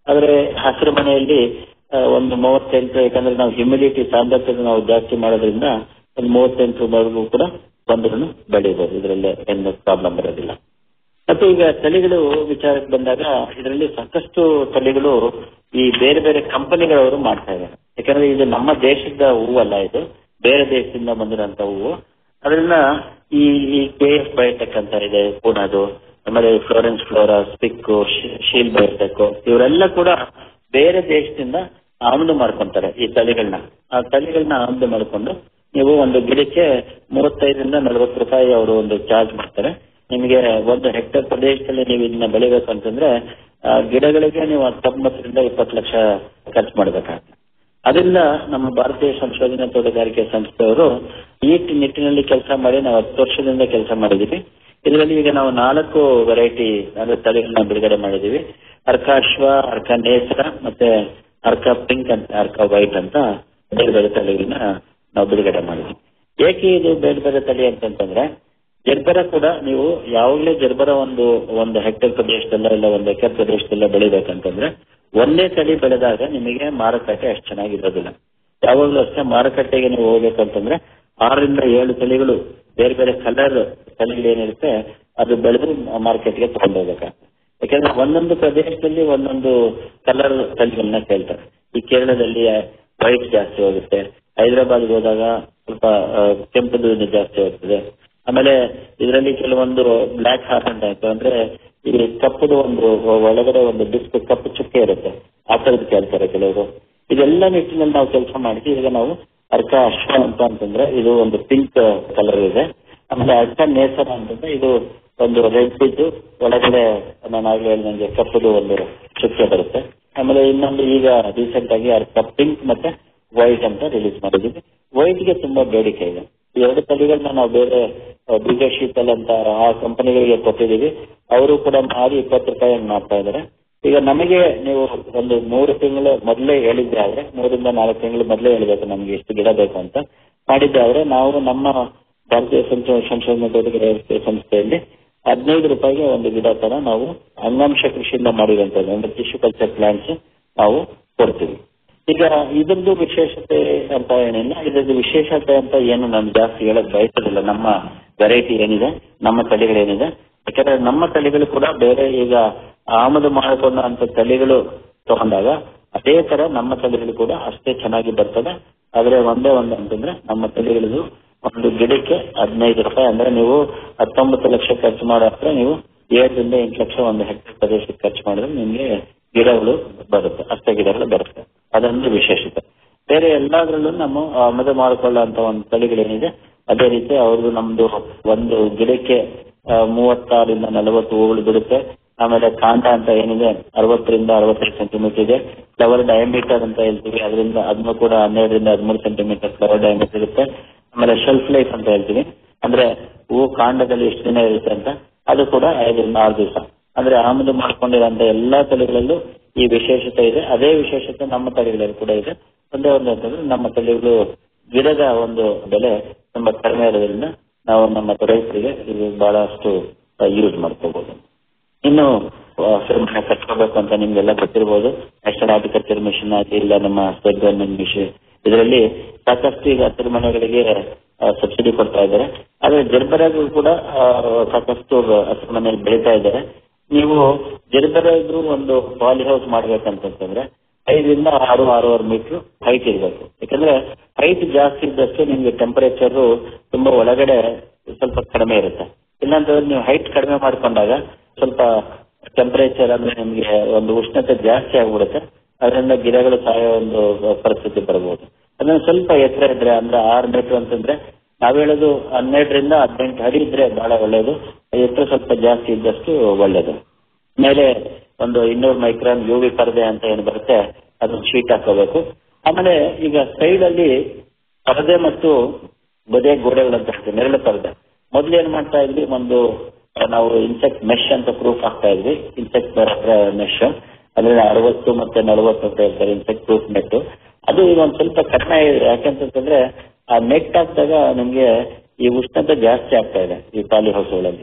ಆದ್ರೆ ಹಸಿರು ಮನೆಯಲ್ಲಿ ಆ, ಒಂದು ಮೂವತ್ತೆಂಟು ಯಾಕಂದ್ರೆ ನಾವು ಹ್ಯುಮಿಡಿಟಿ ಸಾಂದ್ರತೆ ನಾವು ಜಾಸ್ತಿ ಮಾಡೋದ್ರಿಂದ ಒಂದು ಮೂವತ್ತೆಂಟರವರೆಗೂ ಕೂಡ ಬಂದ್ರು ಬೆಳಿಬಹುದು ಇದರಲ್ಲಿ ಏನು ಪ್ರಾಬ್ಲಮ್ ಬರೋದಿಲ್ಲ ಮತ್ತೆ ಈಗ ತಳಿಗಳು ವಿಚಾರಕ್ಕೆ ಬಂದಾಗ ಇದರಲ್ಲಿ ಸಾಕಷ್ಟು ತಳಿಗಳು ಈ ಬೇರೆ ಬೇರೆ ಕಂಪನಿಗಳವರು ಮಾಡ್ತಾ ಇದ್ದಾರೆ ಯಾಕಂದ್ರೆ ಇದು ನಮ್ಮ ದೇಶದ ಹೂವಲ್ಲ ಇದು ಬೇರೆ ದೇಶದಿಂದ ಬಂದಿರೋಂಥ ಹೂವು ಅದರಿಂದ ಈ ಈ ಕೆ ಎಫ್ ಬಯೋಟೆಕ್ ಅಂತ ಇದೆ ಪೂನಾದು ಆಮೇಲೆ Florence Flora SPIC Sheel Biotech ಇವರೆಲ್ಲ ಕೂಡ ಬೇರೆ ದೇಶದಿಂದ ಆಮದು ಮಾಡ್ಕೊಂತಾರೆ ಈ ತಳಿಗಳನ್ನ ಆ ತಳಿಗಳನ್ನ ಆಮದು ಮಾಡಿಕೊಂಡು ನೀವು ಒಂದು ಗಿಡಕ್ಕೆ ಮೂವತ್ತೈದರಿಂದ ನಲವತ್ತು ರೂಪಾಯಿ ಅವರು ಒಂದು ಚಾರ್ಜ್ ಮಾಡ್ತಾರೆ ನಿಮಗೆ ಒಂದು ಹೆಕ್ಟೇರ್ ಪ್ರದೇಶದಲ್ಲಿ ನೀವು ಇದನ್ನ ಬೆಳಿಬೇಕು ಅಂತಂದ್ರೆ ಆ ಗಿಡಗಳಿಗೆ ನೀವು ಹತ್ತೊಂಬತ್ತರಿಂದ ಇಪ್ಪತ್ತು ಲಕ್ಷ ಖರ್ಚು ಮಾಡಬೇಕಾಗುತ್ತೆ ಅದರಿಂದ ನಮ್ಮ ಭಾರತೀಯ ಸಂಶೋಧನಾ ತೋಟಗಾರಿಕೆ ಸಂಸ್ಥೆಯವರು ಈ ನಿಟ್ಟಿನಲ್ಲಿ ಕೆಲಸ ಮಾಡಿ ನಾವು ಹತ್ತು ವರ್ಷದಿಂದ ಕೆಲಸ ಮಾಡಿದ್ದೀವಿ ಇದರಲ್ಲಿ ಈಗ ನಾವು ನಾಲ್ಕು ವೆರೈಟಿ ಅಂದ್ರೆ ತಳಿಗಳನ್ನ ಬಿಡುಗಡೆ ಮಾಡಿದ್ದೀವಿ ಅರ್ಕಾಶ್ವ ಅರ್ಕ ನೇಸರ ಮತ್ತೆ ಅರ್ಕ ಪಿಂಕ್ ಅಂತ ಅರ್ಕ ವೈಟ್ ಅಂತ ಬೇರೆ ಬೇರೆ ತಳಿಗಳನ್ನ ನಾವು ಬಿಡುಗಡೆ ಮಾಡಿದ್ವಿ ಏಕೆ ಇದು ಬೇರೆ ಬೇರೆ ತಳಿ ಅಂತಂತಂದ್ರೆ ಜರ್ಬರ ಕೂಡ ನೀವು ಯಾವಾಗಲೇ ಜರ್ಬರ ಒಂದು ಒಂದು ಹೆಕ್ಟೇರ್ ಪ್ರದೇಶದಲ್ಲ ಇಲ್ಲ ಒಂದು ಎಕರೆ ಪ್ರದೇಶದಲ್ಲ ಬೆಳಿಬೇಕಂತಂದ್ರೆ ಒಂದೇ ತಳಿ ಬೆಳೆದಾಗ ನಿಮಗೆ ಮಾರುಕಟ್ಟೆ ಅಷ್ಟು ಚೆನ್ನಾಗಿರೋದಿಲ್ಲ ಯಾವಾಗಲೂ ಅಷ್ಟೇ ಮಾರುಕಟ್ಟೆಗೆ ನೀವು ಹೋಗ್ಬೇಕಂತಂದ್ರೆ ಆರರಿಂದ ಏಳು ತಳಿಗಳು ಬೇರೆ ಬೇರೆ ಕಲರ್ ತಳಿಗಳು ಏನಿರುತ್ತೆ ಅದು ಬೆಳೆದು ಮಾರ್ಕೆಟ್ಗೆ ತಗೊಂಡು ಹೋಗ್ಬೇಕಾಗ್ತದೆ ಯಾಕಂದ್ರೆ ಒಂದೊಂದು ಪ್ರದೇಶದಲ್ಲಿ ಒಂದೊಂದು ಕಲರ್ ತಳಿಗಳನ್ನ ಕೇಳ್ತಾರೆ ಈ ಕೇರಳದಲ್ಲಿ ವೈಟ್ ಜಾಸ್ತಿ ಹೋಗುತ್ತೆ ಹೈದರಾಬಾದ್ಗೆ ಹೋದಾಗ ಸ್ವಲ್ಪ ಆ, ಕೆಂಪುದು ಇದು ಜಾಸ್ತಿ ಹೋಗ್ತದೆ ಆಮೇಲೆ ಇದರಲ್ಲಿ ಕೆಲವೊಂದು ಬ್ಲ್ಯಾಕ್ ಹಾರ್ಟ್ ಅಂತ ಆಯ್ತು ಅಂದ್ರೆ ಈ ಕಪ್ಪುದು ಒಂದು ಒಳಗಡೆ ಒಂದು ಡಿಸ್ಕ್ ಕಪ್ಪು ಚುಕ್ಕೆ ಇರುತ್ತೆ ಆ ಥರದ್ದು ಕೇಳ್ತಾರೆ ಕೆಲವರು ಇದೆಲ್ಲ ನಿಟ್ಟಿನಲ್ಲಿ ನಾವು ಕೆಲಸ ಮಾಡಿದ್ವಿ ಈಗ ನಾವು ಅರ್ಕ ಅಶ್ವ ಅಂತ ಅಂತಂದ್ರೆ ಇದು ಒಂದು ಪಿಂಕ್ ಕಲರ್ ಇದೆ ಆಮೇಲೆ ಅರ್ಕ ನೇಸರ ಅಂತಂದ್ರೆ ಇದು ಒಂದು ರೆಡ್ ಇದ್ದು ಒಳಗಡೆ ನಾನು ಆಗ್ಲೇ ಹೇಳಿದಂಗೆ ಕಪ್ಪುದು ಒಂದು ಚುಕ್ಕೆ ಬರುತ್ತೆ ಆಮೇಲೆ ಇನ್ನೊಂದು ಈಗ ರೀಸೆಂಟ್ ಆಗಿ ಅರ್ಕ ಪಿಂಕ್ ಮತ್ತೆ ವೈಟ್ ಅಂತ ರಿಲೀಸ್ ಮಾಡಿದ್ದೀವಿ ವೈಟ್ಗೆ ತುಂಬಾ ಬೇಡಿಕೆ ಇದೆ ಈ ಎರಡು ತಳಿಗಳನ್ನ ನಾವು ಬೇರೆ ಬಿಗ ಶೀತಲ್ ಅಂತ ಆ ಕಂಪನಿಗಳಿಗೆ ಕೊಟ್ಟಿದ್ದೀವಿ ಅವರು ಕೂಡ ಮಾಡಿ ಇಪ್ಪತ್ತು ರೂಪಾಯಿ ಮಾಡ್ತಾ ಇದ್ದಾರೆ ಈಗ ನಮಗೆ ನೀವು ಒಂದು ಮೂರು ತಿಂಗಳು ಮೊದಲೇ ಹೇಳಿದ್ದೆ ಆದ್ರೆ ಮೂರಿಂದ ನಾಲ್ಕು ತಿಂಗಳು ಮೊದಲೇ ಹೇಳಬೇಕು ನಮಗೆ ಎಷ್ಟು ಗಿಡ ಬೇಕು ಅಂತ ಮಾಡಿದ್ದೆ ಆದ್ರೆ ನಾವು ನಮ್ಮ ಭಾರತೀಯ ಸಂಶೋ- ಸಂಶೋಧನಾ ತೋಟಗಾರಿಕೆ ಸಂಸ್ಥೆಯಲ್ಲಿ ಹದಿನೈದು ರೂಪಾಯಿಗೆ ಒಂದು ಗಿಡ ತರ ನಾವು ಅಂಗಾಂಶ ಕೃಷಿಯಿಂದ ಮಾಡಿರುವಂತದ್ದು ಅಂದ್ರೆ ಟಿಶ್ಯೂ ಕಲ್ಚರ್ ಪ್ಲಾಂಟ್ಸ್ ನಾವು ಕೊಡ್ತೀವಿ ಈಗ ಇದ್ರದ್ದು ವಿಶೇಷತೆ ಅಂತ ಏನಿಲ್ಲ ಇದ್ರದ್ದು ವಿಶೇಷತೆ ಅಂತ ಏನು ನಾನು ಜಾಸ್ತಿ ಹೇಳಕ್ ಬಯಸೋದಿಲ್ಲ ನಮ್ಮ ವೆರೈಟಿ ಏನಿದೆ ನಮ್ಮ ತಳಿಗಳೇನಿದೆ ಯಾಕಂದ್ರೆ ನಮ್ಮ ತಳಿಗಳು ಕೂಡ ಬೇರೆ ಈಗ ಆಮದು ಮಾಡಿಕೊಂಡ ಅಂತ ತಳಿಗಳು ತಗೊಂಡಾಗ ಅದೇ ತರ ನಮ್ಮ ತಳಿಗಳು ಕೂಡ ಅಷ್ಟೇ ಚೆನ್ನಾಗಿ ಬರ್ತದೆ ಆದ್ರೆ ಒಂದೇ ಒಂದು ಅಂತಂದ್ರೆ ನಮ್ಮ ತಳಿಗಳದು ಒಂದು ಗಿಡಕ್ಕೆ ಹದಿನೈದು ರೂಪಾಯಿ ಅಂದ್ರೆ ನೀವು ಹತ್ತೊಂಬತ್ತು ಲಕ್ಷ ಖರ್ಚು ಮಾಡೋ ಹತ್ರ ನೀವು ಏಳರಿಂದ ಎಂಟು ಲಕ್ಷ ಒಂದು ಹೆಕ್ಟೇರ್ ಪ್ರದೇಶಕ್ಕೆ ಖರ್ಚು ಮಾಡಿದ್ರೆ ನಿಮ್ಗೆ ಗಿಡಗಳು ಬರುತ್ತೆ ಅಷ್ಟೇ ಗಿಡಗಳು ಬರುತ್ತೆ ಅದೊಂದು ವಿಶೇಷತೆ ಬೇರೆ ಎಲ್ಲಾದ್ರಲ್ಲೂ ನಮ್ಮ ಆಮದು ಮಾಡಿಕೊಳ್ಳುವಂತ ಒಂದು ತಳಿಗಳೇನಿದೆ ಅದೇ ರೀತಿ ಅವ್ರದ್ದು ನಮ್ದು ಒಂದು ಗಿಡಕ್ಕೆ ಆ, ಮೂವತ್ತಾರರಿಂದ ನಲವತ್ತು ಹೂಗಳು ಬಿಡುತ್ತೆ ಆಮೇಲೆ ಕಾಂಡ ಅಂತ ಏನಿದೆ ಅರವತ್ತರಿಂದ ಅರವತ್ತೈದು ಸೆಂಟಿಮೀಟರ್ ಇದೆ ಫ್ಲವರ್ ಡಯಾಮೀಟರ್ ಅಂತ ಹೇಳ್ತೀವಿ ಅದರಿಂದ ಅದನ್ನು ಕೂಡ ಹನ್ನೆರಡರಿಂದ ಹದಿಮೂರು ಸೆಂಟಿಮೀಟರ್ ಫ್ಲವರ್ ಡಯಾಮೀಟರ್ ಇರುತ್ತೆ ಆಮೇಲೆ ಶೆಲ್ಫ್ ಲೈಫ್ ಅಂತ ಹೇಳ್ತೀವಿ ಅಂದ್ರೆ ಹೂವು ಕಾಂಡದಲ್ಲಿ ಎಷ್ಟು ದಿನ ಇರುತ್ತೆ ಅಂತ ಅದು ಕೂಡ ಐದರಿಂದ ಆರು ದಿವಸ ಅಂದ್ರೆ ಆಮದು ಮಾಡ್ಕೊಂಡಿರೋಂತ ಎಲ್ಲಾ ತಳಿಗಳಲ್ಲೂ ಈ ವಿಶೇಷತೆ ಇದೆ ಅದೇ ವಿಶೇಷತೆ ನಮ್ಮ ತಳಿಗಳಲ್ಲಿ ಕೂಡ ಇದೆ ಒಂದೇ ಒಂದು ಅಂತಂದ್ರೆ ನಮ್ಮ ತಳಿಗಳು ಗಿಡದ ಒಂದು ಬೆಲೆ ತುಂಬಾ ಕಡಿಮೆ ಇರೋದ್ರಿಂದ ನಾವು ನಮ್ಮ ರೈತರಿಗೆ ಇದು ಬಹಳಷ್ಟು ಯೂಸ್ ಮಾಡ್ಕೋಬಹುದು ಇನ್ನು ಹಸಿರುಮನೆ ಕಟ್ಕೋಬೇಕು ಅಂತ ನಿಮ್ಗೆಲ್ಲ ಗೊತ್ತಿರಬಹುದು ನ್ಯಾಷನಲ್ ಹಾರ್ಟಿಕಲ್ಚರ್ ಮಿಷನ್ ಆಗಿ ಇಲ್ಲ ನಮ್ಮ ಸ್ಟೇಟ್ ಗವರ್ಮೆಂಟ್ ಮಿಷನ್ ಇದರಲ್ಲಿ ಸಾಕಷ್ಟು ಈಗ ಹಸಿರುಮನೆಗಳಿಗೆ ಸಬ್ಸಿಡಿ ಕೊಡ್ತಾ ಇದ್ದಾರೆ ಆದ್ರೆ ಜರ್ಬರಾಗೂ ಕೂಡ ಆ, ಸಾಕಷ್ಟು ಹಸಿರುಮನೆ ಬೆಳೀತಾ ಇದ್ದಾರೆ ನೀವು ಜರ್ಬರಾಗೂ ಒಂದು ಪಾಲಿ ಹೌಸ್ ಮಾಡ್ಬೇಕಂತಂದ್ರೆ ಐದರಿಂದ ಆರು ಆರೂವರೆ ಮೀಟರ್ ಹೈಟ್ ಇರಬೇಕು ಯಾಕಂದ್ರೆ ಹೈಟ್ ಜಾಸ್ತಿ ಇದ್ದಷ್ಟು ನಿಮ್ಗೆ ಟೆಂಪರೇಚರ್ ತುಂಬಾ ಒಳಗಡೆ ಸ್ವಲ್ಪ ಕಡಿಮೆ ಇರುತ್ತೆ ಇಲ್ಲಾಂತಂದ್ರೆ ನೀವು ಹೈಟ್ ಕಡಿಮೆ ಮಾಡ್ಕೊಂಡಾಗ ಸ್ವಲ್ಪ ಟೆಂಪರೇಚರ್ ಅಂದ್ರೆ ನಿಮ್ಗೆ ಒಂದು ಉಷ್ಣತೆ ಜಾಸ್ತಿ ಆಗ್ಬಿಡುತ್ತೆ ಅದರಿಂದ ಗಿಡಗಳು ಸಾಯೋ ಒಂದು ಪರಿಸ್ಥಿತಿ ಬರ್ಬೋದು ಅದನ್ನ ಸ್ವಲ್ಪ ಎತ್ತರ ಇದ್ರೆ ಅಂದ್ರೆ ಆರು ಮೀಟರ್ ಅಂತಂದ್ರೆ ನಾವ್ ಹೇಳೋದು ಹನ್ನೆರಡರಿಂದ ಹದಿನೆಂಟು ಅಡಿ ಇದ್ರೆ ಬಹಳ ಒಳ್ಳೇದು ಎತ್ತರ ಸ್ವಲ್ಪ ಜಾಸ್ತಿ ಇದ್ದಷ್ಟು ಒಳ್ಳೇದು ಮೇಲೆ ಒಂದು ಇನ್ನೂರು ಮೈಕ್ರಾನ್ ಯು ವಿ ಪರದೆ ಅಂತ ಏನು ಬರುತ್ತೆ ಅದನ್ನ ಶೀಟ್ ಹಾಕೋಬೇಕು ಆಮೇಲೆ ಈಗ ಸೈಡ್ ಅಲ್ಲಿ ಪರದೆ ಮತ್ತು ಬದೇ ಗೋಡೆಗಳು ಅಂತ ಹೇಳ್ತೀವಿ ನೆರಳು ಪರದೆ ಮೊದ್ಲು ಏನ್ ಮಾಡ್ತಾ ಇದ್ವಿ ಒಂದು ಆ, ನಾವು ಇನ್ಸೆಕ್ಟ್ ಮೆಶ್ ಅಂತ ಪ್ರೂಫ್ ಹಾಕ್ತಾ ಇದ್ವಿ ಇನ್ಸೆಕ್ಟ್ ಮೆಶ್ ಅಂದ್ರೆ ಅರವತ್ತು ಮತ್ತೆ ನಲವತ್ತು ಅಂತ ಹೇಳ್ತಾರೆ ಇನ್ಸೆಕ್ಟ್ ಪ್ರೂಫ್ ನೆಟ್ ಅದು ಈಗ ಒಂದ್ ಸ್ವಲ್ಪ ಕಡಿಮೆ ಇದೆ ಯಾಕಂತಂದ್ರೆ ಆ ನೆಟ್ ಹಾಕಿದಾಗ ನಿಮ್ಗೆ ಈ ಉಷ್ಣತೆ ಜಾಸ್ತಿ ಆಗ್ತಾ ಇದೆ ಈ ಪಾಲಿ ಹೌಸ್ಗಳಲ್ಲಿ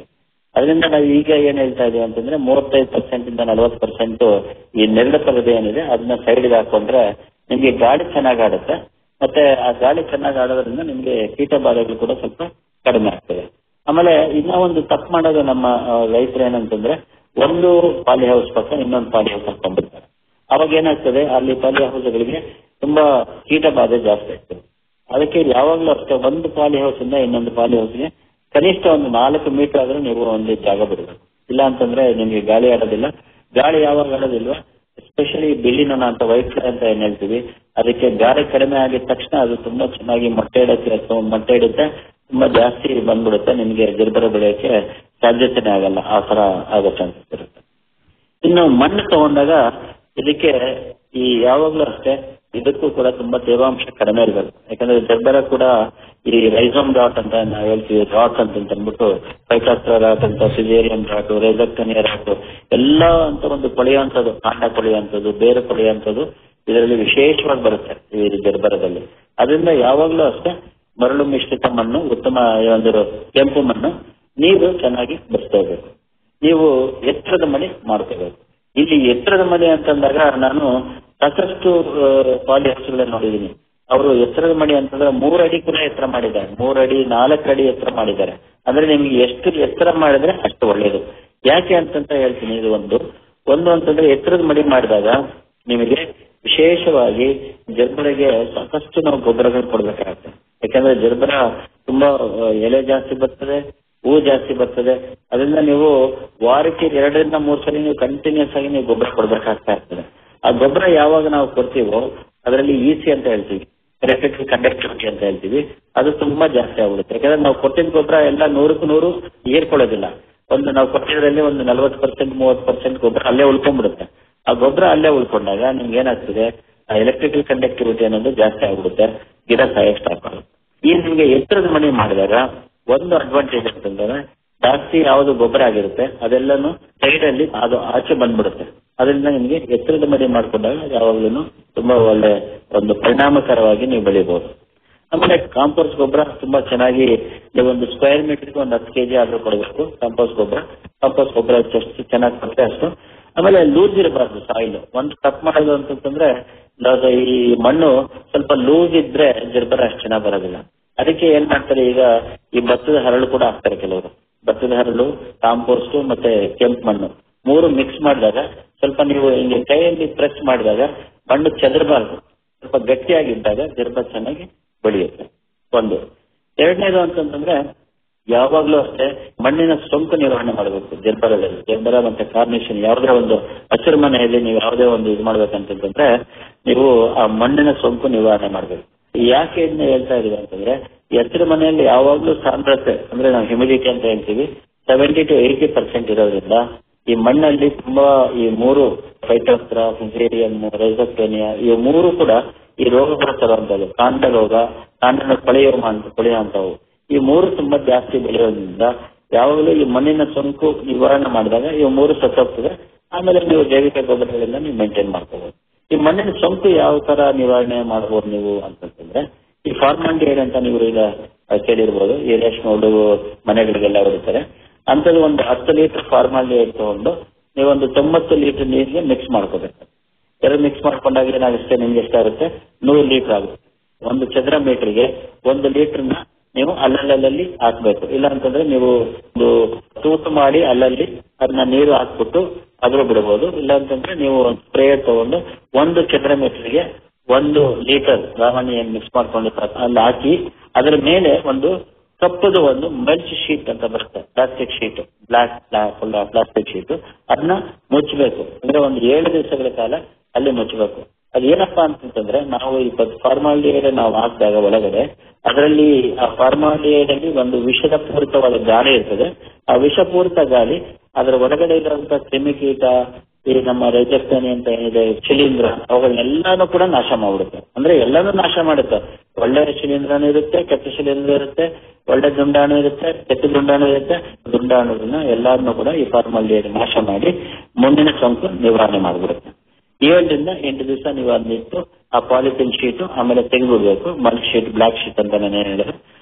ಅದರಿಂದ ನಾವು ಈಗ ಏನ್ ಹೇಳ್ತಾ ಇದೀವಿ ಅಂತಂದ್ರೆ ಮೂವತ್ತೈದು ಪರ್ಸೆಂಟ್ ಇಂದ ನಲವತ್ತು ಪರ್ಸೆಂಟ್ ಈ ನೆರಳು ಪರದೆ ಏನಿದೆ ಅದನ್ನ ಸೈಡ್ಗೆ ಹಾಕೊಂಡ್ರೆ ನಿಮ್ಗೆ ಗಾಳಿ ಚೆನ್ನಾಗಿ ಆಡುತ್ತೆ ಮತ್ತೆ ಆ ಗಾಳಿ ಚೆನ್ನಾಗಿ ಆಡೋದ್ರಿಂದ ನಿಮ್ಗೆ ಕೀಟ ಬಾಧೆಗಳು ಕೂಡ ಸ್ವಲ್ಪ ಕಡಿಮೆ ಆಗ್ತದೆ ಆಮೇಲೆ ಇನ್ನೂ ಒಂದು ತಪ್ಪು ಮಾಡೋದು ನಮ್ಮ ರೈತರು ಏನಂತಂದ್ರೆ ಒಂದು ಪಾಲಿ ಹೌಸ್ ಪಕ್ಕ ಇನ್ನೊಂದು ಪಾಲಿ ಹೌಸ್ ಹಾಕೊಂಡ್ಬಿಡ್ತಾರೆ ಅವಾಗ ಏನಾಗ್ತದೆ ಅಲ್ಲಿ ಪಾಲಿ ಹೌಸ್ಗಳಿಗೆ ತುಂಬಾ ಕೀಟ ಬಾಧೆ ಜಾಸ್ತಿ ಆಗ್ತದೆ ಅದಕ್ಕೆ ಯಾವಾಗ್ಲೂ ಅಷ್ಟೇ ಒಂದು ಪಾಲಿ ಹೌಸ್ ಇಂದ ಇನ್ನೊಂದು ಪಾಲಿ ಹೌಸ್ಗೆ ಕನಿಷ್ಠ ಒಂದು ನಾಲ್ಕು ಮೀಟರ್ ಆದ್ರೂ ನೀವು ಒಂದು ಜಾಗ ಬಿಡಬೇಕು ಇಲ್ಲ ಅಂತಂದ್ರೆ ನಿಮ್ಗೆ ಗಾಳಿ ಆಡೋದಿಲ್ಲ ಗಾಳಿ ಯಾವಾಗ ಆಡೋದಿಲ್ವಾ ಎಸ್ಪೆಷಲಿ ಬಿಳಿ ನೊಣ ಅಂತ ವೈಟ್ ಫ್ಲೈ ಅಂತ ಏನ್ ಹೇಳ್ತೀವಿ ಅದಕ್ಕೆ ಗಾಳಿ ಕಡಿಮೆ ಆಗಿದ ತಕ್ಷಣ ಅದು ತುಂಬಾ ಚೆನ್ನಾಗಿ ಮೊಟ್ಟೆ ಇಡಕ್ಕೆ ಅಥವಾ ಮೊಟ್ಟೆ ಇಡುತ್ತೆ ತುಂಬಾ ಜಾಸ್ತಿ ಬಂದ್ಬಿಡುತ್ತೆ ನಿಮ್ಗೆ ಗಿರ್ಬರ ಬೆಳೆಯಕ್ಕೆ ಸಾಧ್ಯತೆನೇ ಆಗಲ್ಲ ಆ ತರ ಆಗೋ ಚಾನ್ಸಸ್ ಇರುತ್ತೆ ಇನ್ನು ಮಣ್ಣು ತಗೊಂಡಾಗ ಇದಕ್ಕೆ ಈ ಯಾವಾಗ್ಲೂ ಅಷ್ಟೇ ಇದಕ್ಕೂ ಕೂಡ ತುಂಬಾ ತೇವಾಂಶ ಕಡಿಮೆ ಇರಬೇಕು ಯಾಕಂದ್ರೆ ಜರ್ಬರ ಕೂಡ ಈ ರೈಸೋಮ್ ಡಾಟ್ ಅಂತ ನಾವು ಹೇಳ್ತೀವಿ ರಾಟ್ ಅಂತ ಅಂದ್ಬಿಟ್ಟು ಫೈಕಾಸ್ಟ್ರಾ ರಾಟ್ ಅಂತ ಸಿಜೇರಿಯನ್ ರಾಟ್ ರೇಜಕ್ಟನಿಯ ರಾಟ್ ಎಲ್ಲ ಅಂತ ಒಂದು ಕೊಳೆಯುವಂಥದ್ದು ಕಾಂಡ ಕೊಳೆಯುವಂಥದ್ದು ಬೇರು ಕೊಳೆಯುವಂಥದ್ದು ಇದರಲ್ಲಿ ವಿಶೇಷವಾಗಿ ಬರುತ್ತೆ ಈ ಜರ್ಬರದಲ್ಲಿ ಅದರಿಂದ ಯಾವಾಗ್ಲೂ ಅಷ್ಟೇ ಮರಳು ಮಿಶ್ರಿತ ಮಣ್ಣು ಉತ್ತಮ ಒಂದು ಕೆಂಪು ಮಣ್ಣು ನೀರು ಚೆನ್ನಾಗಿ ಬಸ್ಕೋಬೇಕು ನೀವು ಎತ್ತರದ ಮನೆ ಮಾಡ್ಕೋಬೇಕು ಇಲ್ಲಿ ಎತ್ತರದ ಮನೆ ಅಂತಂದಾಗ ನಾನು ಸಾಕಷ್ಟು ಪಾಲಿ ಹೌಸ್ಗಳನ್ನ ನೋಡಿದ್ದೀನಿ ಅವರು ಎತ್ತರದ ಮನೆ ಅಂತಂದ್ರೆ ಮೂರು ಅಡಿ ಕೂಡ ಎತ್ತರ ಮಾಡಿದ್ದಾರೆ ಮೂರು ಅಡಿ ನಾಲ್ಕು ಅಡಿ ಎತ್ತರ ಮಾಡಿದ್ದಾರೆ ಅಂದ್ರೆ ನಿಮ್ಗೆ ಎಷ್ಟು ಎತ್ತರ ಮಾಡಿದ್ರೆ ಅಷ್ಟು ಒಳ್ಳೇದು ಯಾಕೆ ಅಂತಂತ ಹೇಳ್ತೀನಿ ಇದು ಒಂದು ಒಂದು ಅಂತಂದ್ರೆ ಎತ್ತರದ ಮಡಿ ಮಾಡಿದಾಗ ನಿಮಗೆ ವಿಶೇಷವಾಗಿ ಜರ್ಬರಿಗೆ ಸಾಕಷ್ಟು ನಾವು ಗೊಬ್ಬರಗಳು ಕೊಡ್ಬೇಕಾಗತ್ತೆ ಯಾಕಂದ್ರೆ ಜರ್ಬರ ತುಂಬಾ ಆ, ಎಲೆ ಜಾಸ್ತಿ ಬರ್ತದೆ ಹೂ ಜಾಸ್ತಿ ಬರ್ತದೆ ಅದರಿಂದ ನೀವು ವಾರಕ್ಕೆ ಎರಡರಿಂದ ಮೂರು ಸಲ ನೀವು ಕಂಟಿನ್ಯೂಸ್ ಆಗಿ ನೀವು ಗೊಬ್ಬರ ಕೊಡ್ಬೇಕಾಗ್ತಾ ಇರ್ತದೆ ಆ ಗೊಬ್ಬರ ಯಾವಾಗ ನಾವು ಕೊಡ್ತೀವೋ ಅದರಲ್ಲಿ ಈಸಿ ಅಂತ ಹೇಳ್ತೀವಿ ಎಲೆಕ್ಟ್ರಿಕಲ್ ಕಂಡಕ್ಟಿವಿಟಿ ಅಂತ ಹೇಳ್ತೀವಿ ಅದು ತುಂಬಾ ಜಾಸ್ತಿ ಆಗ್ಬಿಡುತ್ತೆ ಯಾಕಂದ್ರೆ ನಾವು ಕೊಟ್ಟಿದ್ದ ಗೊಬ್ಬರ ಎಲ್ಲ ನೂರಕ್ಕೂ ನೂರು ಹೀರ್ಕೊಳ್ಳೋದಿಲ್ಲ ಒಂದು ನಾವು ಕೊಟ್ಟಿದ್ರಲ್ಲಿ ಒಂದು ನಲವತ್ತು ಪರ್ಸೆಂಟ್ ಮೂವತ್ತು ಪರ್ಸೆಂಟ್ ಗೊಬ್ಬರ ಅಲ್ಲೇ ಉಳ್ಕೊಂಡ್ಬಿಡುತ್ತೆ ಆ ಗೊಬ್ಬರ ಅಲ್ಲೇ ಉಳ್ಕೊಂಡಾಗ ನಿಮ್ಗೆ ಏನಾಗ್ತದೆ ಆ ಎಲೆಕ್ಟ್ರಿಕಲ್ ಕಂಡಕ್ಟಿವಿಟಿ ಅನ್ನೋದು ಜಾಸ್ತಿ ಆಗ್ಬಿಡುತ್ತೆ ಗಿಡ ಸಾಯಕ್ಕೆ ಸ್ಟಾರ್ಟ್ ಆಗುತ್ತೆ ಈ ನಿಮ್ಗೆ ಎತ್ತರದ ಮನೆ ಮಾಡಿದಾಗ ಒಂದು ಅಡ್ವಾಂಟೇಜ್ ಅಂತಂದ್ರೆ ಜಾಸ್ತಿ ಯಾವುದು ಗೊಬ್ಬರ ಆಗಿರುತ್ತೆ ಅದೆಲ್ಲನೂ ಸೈಡ್ ಅಲ್ಲಿ ಅದು ಆಚೆ ಬಂದ್ಬಿಡುತ್ತೆ ಅದರಿಂದ ನಿಮ್ಗೆ ಎತ್ತರದ ಮನೆ ಮಾಡ್ಕೊಂಡಾಗ ಯಾವಾಗ್ಲೂ ತುಂಬಾ ಒಳ್ಳೆ ಒಂದು ಪರಿಣಾಮಕರವಾಗಿ ನೀವು ಬೆಳಿಬಹುದು ಆಮೇಲೆ ಕಾಂಪೋಸ್ಟ್ ಗೊಬ್ಬರ ತುಂಬಾ ಚೆನ್ನಾಗಿ ನೀವು ಒಂದು ಸ್ಕ್ವೇರ್ ಮೀಟರ್ಗೆ ಒಂದು ಹತ್ತು ಕೆಜಿ ಆದ್ರೂ ಕೊಡಬೇಕು ಕಾಂಪೋಸ್ಟ್ ಗೊಬ್ಬರ ಕಾಂಪೋಸ್ಟ್ ಗೊಬ್ಬರ ಎಷ್ಟು ಚೆನ್ನಾಗಿ ಕೊಟ್ಟರೆ ಅಷ್ಟು ಆಮೇಲೆ ಲೂಸ್ ಇರಬಾರ್ದು ಸಾಯಿಲ್ ಒಂದು ತಪ್ಪು ಮಾಡೋದು ಅಂತಂದ್ರೆ ಅದು ಈ ಮಣ್ಣು ಸ್ವಲ್ಪ ಲೂಸ್ ಇದ್ರೆ ಜರ್ಬರ ಅಷ್ಟು ಚೆನ್ನಾಗಿ ಬರೋದಿಲ್ಲ ಅದಕ್ಕೆ ಏನ್ ಮಾಡ್ತಾರೆ ಈಗ ಈ ಭತ್ತದ ಹರಳು ಕೂಡ ಹಾಕ್ತಾರೆ ಕೆಲವರು ಭತ್ತದ ಹರಳು ಕಾಂಪೋಸ್ಟ್ ಮತ್ತೆ ಕೆಂಪು ಮಣ್ಣು ಮೂರು ಮಿಕ್ಸ್ ಮಾಡಿದಾಗ ಸ್ವಲ್ಪ ನೀವು ಹಿಂಗೆ ಕೈಯಲ್ಲಿ ಪ್ರೆಸ್ ಮಾಡಿದಾಗ ಮಣ್ಣು ಚೆದರಬಾರ್ದು ಸ್ವಲ್ಪ ಗಟ್ಟಿಯಾಗಿದ್ದಾಗ ಜರ್ಬ ಚೆನ್ನಾಗಿ ಬೆಳೆಯುತ್ತೆ ಒಂದು ಎರಡನೇದು ಅಂತಂದ್ರೆ ಯಾವಾಗ್ಲೂ ಅಷ್ಟೇ ಮಣ್ಣಿನ ಸೋಂಕು ನಿರ್ವಹಣೆ ಮಾಡಬೇಕು ಜರ್ಬರದಲ್ಲಿ ಜರ್ಬರ ಮತ್ತೆ ಕಾರ್ನೇಷನ್ ಯಾವುದೇ ಒಂದು ಹಸಿರು ಮನೆಯಲ್ಲಿ ನೀವು ಯಾವುದೇ ಒಂದು ಇದು ಮಾಡ್ಬೇಕಂತಂದ್ರೆ ನೀವು ಆ ಮಣ್ಣಿನ ಸೋಂಕು ನಿವಾರಣೆ ಮಾಡಬೇಕು ಯಾಕೆ ಇದನ್ನ ಹೇಳ್ತಾ ಇದೀವಿ ಅಂತಂದ್ರೆ ಈ ಹಸಿರು ಮನೆಯಲ್ಲಿ ಯಾವಾಗ್ಲೂ ಸಾಂದ್ರತೆ ಅಂದ್ರೆ ನಾವು ಹ್ಯುಮಿಡಿಟಿ ಅಂತ ಹೇಳ್ತೀವಿ ಸೆವೆಂಟಿ ಟು ಏಯ್ಟಿ ಪರ್ಸೆಂಟ್ ಇರೋದ್ರಿಂದ ಈ ಮಣ್ಣಲ್ಲಿ ತುಂಬಾ ಈ ಮೂರು ಫೈಟೋಸ್ತ್ರ ಫಿಸೇರಿಯನ್ ರೈಸೋಕ್ಟೋನಿಯಾ ಈ ಮೂರು ಕೂಡ ಈ ರೋಗಗಳ ತರುವಂತದ್ದು ಕಾಂಡ ರೋಗ ಕಾಂಡನ ಕೊಳೆಯುವ ಅಂತ ಕೊಳೆಯುವಂತವು ಈ ಮೂರು ತುಂಬಾ ಜಾಸ್ತಿ ಬೆಳೆಯೋದ್ರಿಂದ ಯಾವಾಗಲೂ ಈ ಮಣ್ಣಿನ ಸೋಂಕು ನಿವಾರಣೆ ಮಾಡಿದಾಗ ಈ ಮೂರು ಸತ್ತೋಗ್ತದೆ ಆಮೇಲೆ ನೀವು ಜೈವಿಕ ಗೊಬ್ಬರಗಳಿಂದ ನೀವು ಮೇಂಟೈನ್ ಮಾಡ್ಕೋಬಹುದು ಈ ಮಣ್ಣಿನ ಸೋಂಕು ಯಾವ ತರ ನಿವಾರಣೆ ಮಾಡಬಹುದು ನೀವು ಅಂತಂದ್ರೆ ಈ ಫಾರ್ಮಾಂಡಿಯೈಡ್ ಅಂತ ನೀವು ಈಗ ಕೇಳಿರ್ಬೋದು ಈ ರೇಷ್ಮೆ ಹುಡುಗು ಮನೆಗಳಿಗೆಲ್ಲ ಬರುತ್ತಾರೆ ಅಂಥದ್ದು ಒಂದು ಹತ್ತು ಲೀಟರ್ ಫಾರ್ಮಾಲಿಯೈಡ್ ತಗೊಂಡು ನೀವೊಂದು ತೊಂಬತ್ತು ಲೀಟರ್ ನೀರಿಗೆ ಮಿಕ್ಸ್ ಮಾಡ್ಕೋಬೇಕು ಎರಡು ಮಿಕ್ಸ್ ಮಾಡ್ಕೊಂಡಾಗ ಏನಾಗುತ್ತೆ ನಿಮ್ಗೆ ಎಷ್ಟಾಗುತ್ತೆ ನೂರು ಲೀಟರ್ ಆಗುತ್ತೆ ಒಂದು ಚದರ ಮೀಟರ್ಗೆ ಒಂದು ಲೀಟರ್ನ ನೀವು ಅಲ್ಲಲ್ಲಲ್ಲಿ ಹಾಕ್ಬೇಕು ಇಲ್ಲ ಅಂತಂದ್ರೆ ನೀವು ಒಂದು ತೂತು ಮಾಡಿ ಅಲ್ಲಲ್ಲಿ ಅದನ್ನ ನೀರು ಹಾಕ್ಬಿಟ್ಟು ಅದ್ರ ಬಿಡಬಹುದು ಇಲ್ಲ ಅಂತಂದ್ರೆ ನೀವು ಒಂದು ಸ್ಪ್ರೇಯರ್ ತಗೊಂಡು ಒಂದು ಚದರ ಮೀಟರ್ಗೆ ಒಂದು ಲೀಟರ್ ದ್ರಾವಣಿ ಏನ್ ಮಿಕ್ಸ್ ಮಾಡ್ಕೊಂಡು ಅಲ್ಲಿ ಹಾಕಿ ಅದರ ಮೇಲೆ ಒಂದು ಕಪ್ಪದು ಒಂದು ಮಲ್ಚ್ ಶೀಟ್ ಅಂತ ಬರುತ್ತೆ plastic sheet black full plastic sheet ಅದನ್ನ ಮುಚ್ಚಬೇಕು ಅಂದ್ರೆ ಒಂದು ಏಳು ದಿವಸಗಳ ಕಾಲ ಅಲ್ಲಿ ಮುಚ್ಚಬೇಕು ಅದೇನಪ್ಪಾ ಅಂತಂದ್ರೆ ನಾವು ಈ ಫಾರ್ಮಾಲಿಯೈಡ್ ನಾವು ಹಾಕಿದಾಗ ಒಳಗಡೆ ಅದರಲ್ಲಿ ಆ ಫಾರ್ಮಾಲಿಯೈಡ್ ಅಲ್ಲಿ ಒಂದು ವಿಷದ ಪೂರಿತವಾದ ಗಾಳಿ ಇರ್ತದೆ ಆ ವಿಷಪೂರಿತ ಗಾಳಿ ಅದರ ಒಳಗಡೆ ಇರುವಂತ ಕ್ರಿಮಿಕೀಟ ಈ ನಮ್ಮ ರೈಜಸ್ತನಿ ಅಂತ ಏನಿದೆ ಶಿಲೀಂಧ್ರ ಅವುಗಳನ್ನೆಲ್ಲಾನು ಕೂಡ ನಾಶ ಮಾಡ್ಬಿಡುತ್ತೆ ಅಂದ್ರೆ ಎಲ್ಲಾನು ನಾಶ ಮಾಡುತ್ತೆ ಒಳ್ಳೆ ಶಿಲೀಂಧ್ರನೂ ಇರುತ್ತೆ ಕೆಟ್ಟ ಶಿಲೀಂಧ್ರ ಇರುತ್ತೆ ಒಳ್ಳೆ ದುಂಡಾಣು ಇರುತ್ತೆ ಕೆಟ್ಟ ದುಂಡಾಣು ಇರುತ್ತೆ ದುಂಡಾಣುಗಳನ್ನ ಎಲ್ಲಾರನ್ನೂ ಕೂಡ ಈ ಫಾರ್ಮಾಲಿಯೈಡ್ ನಾಶ ಮಾಡಿ ಮುಂದಿನ ಸೋಂಕು ನಿವಾರಣೆ ಮಾಡಿಬಿಡುತ್ತೆ ಏಳರಿಂದ ಎಂಟು ದಿವಸ ನೀವು ಅದನ್ನಿಟ್ಟು ಆ ಪಾಲಿಥಿನ್ ಶೀಟ್ ಆಮೇಲೆ ತೆಗೆದುಬಿಡ್ಬೇಕು ಮಲ್ಕ್ ಶೀಟ್ ಬ್ಲಾಕ್ ಶೀಟ್ ಅಂತ ನಾನು ಹೇಳಿದ್ರೆ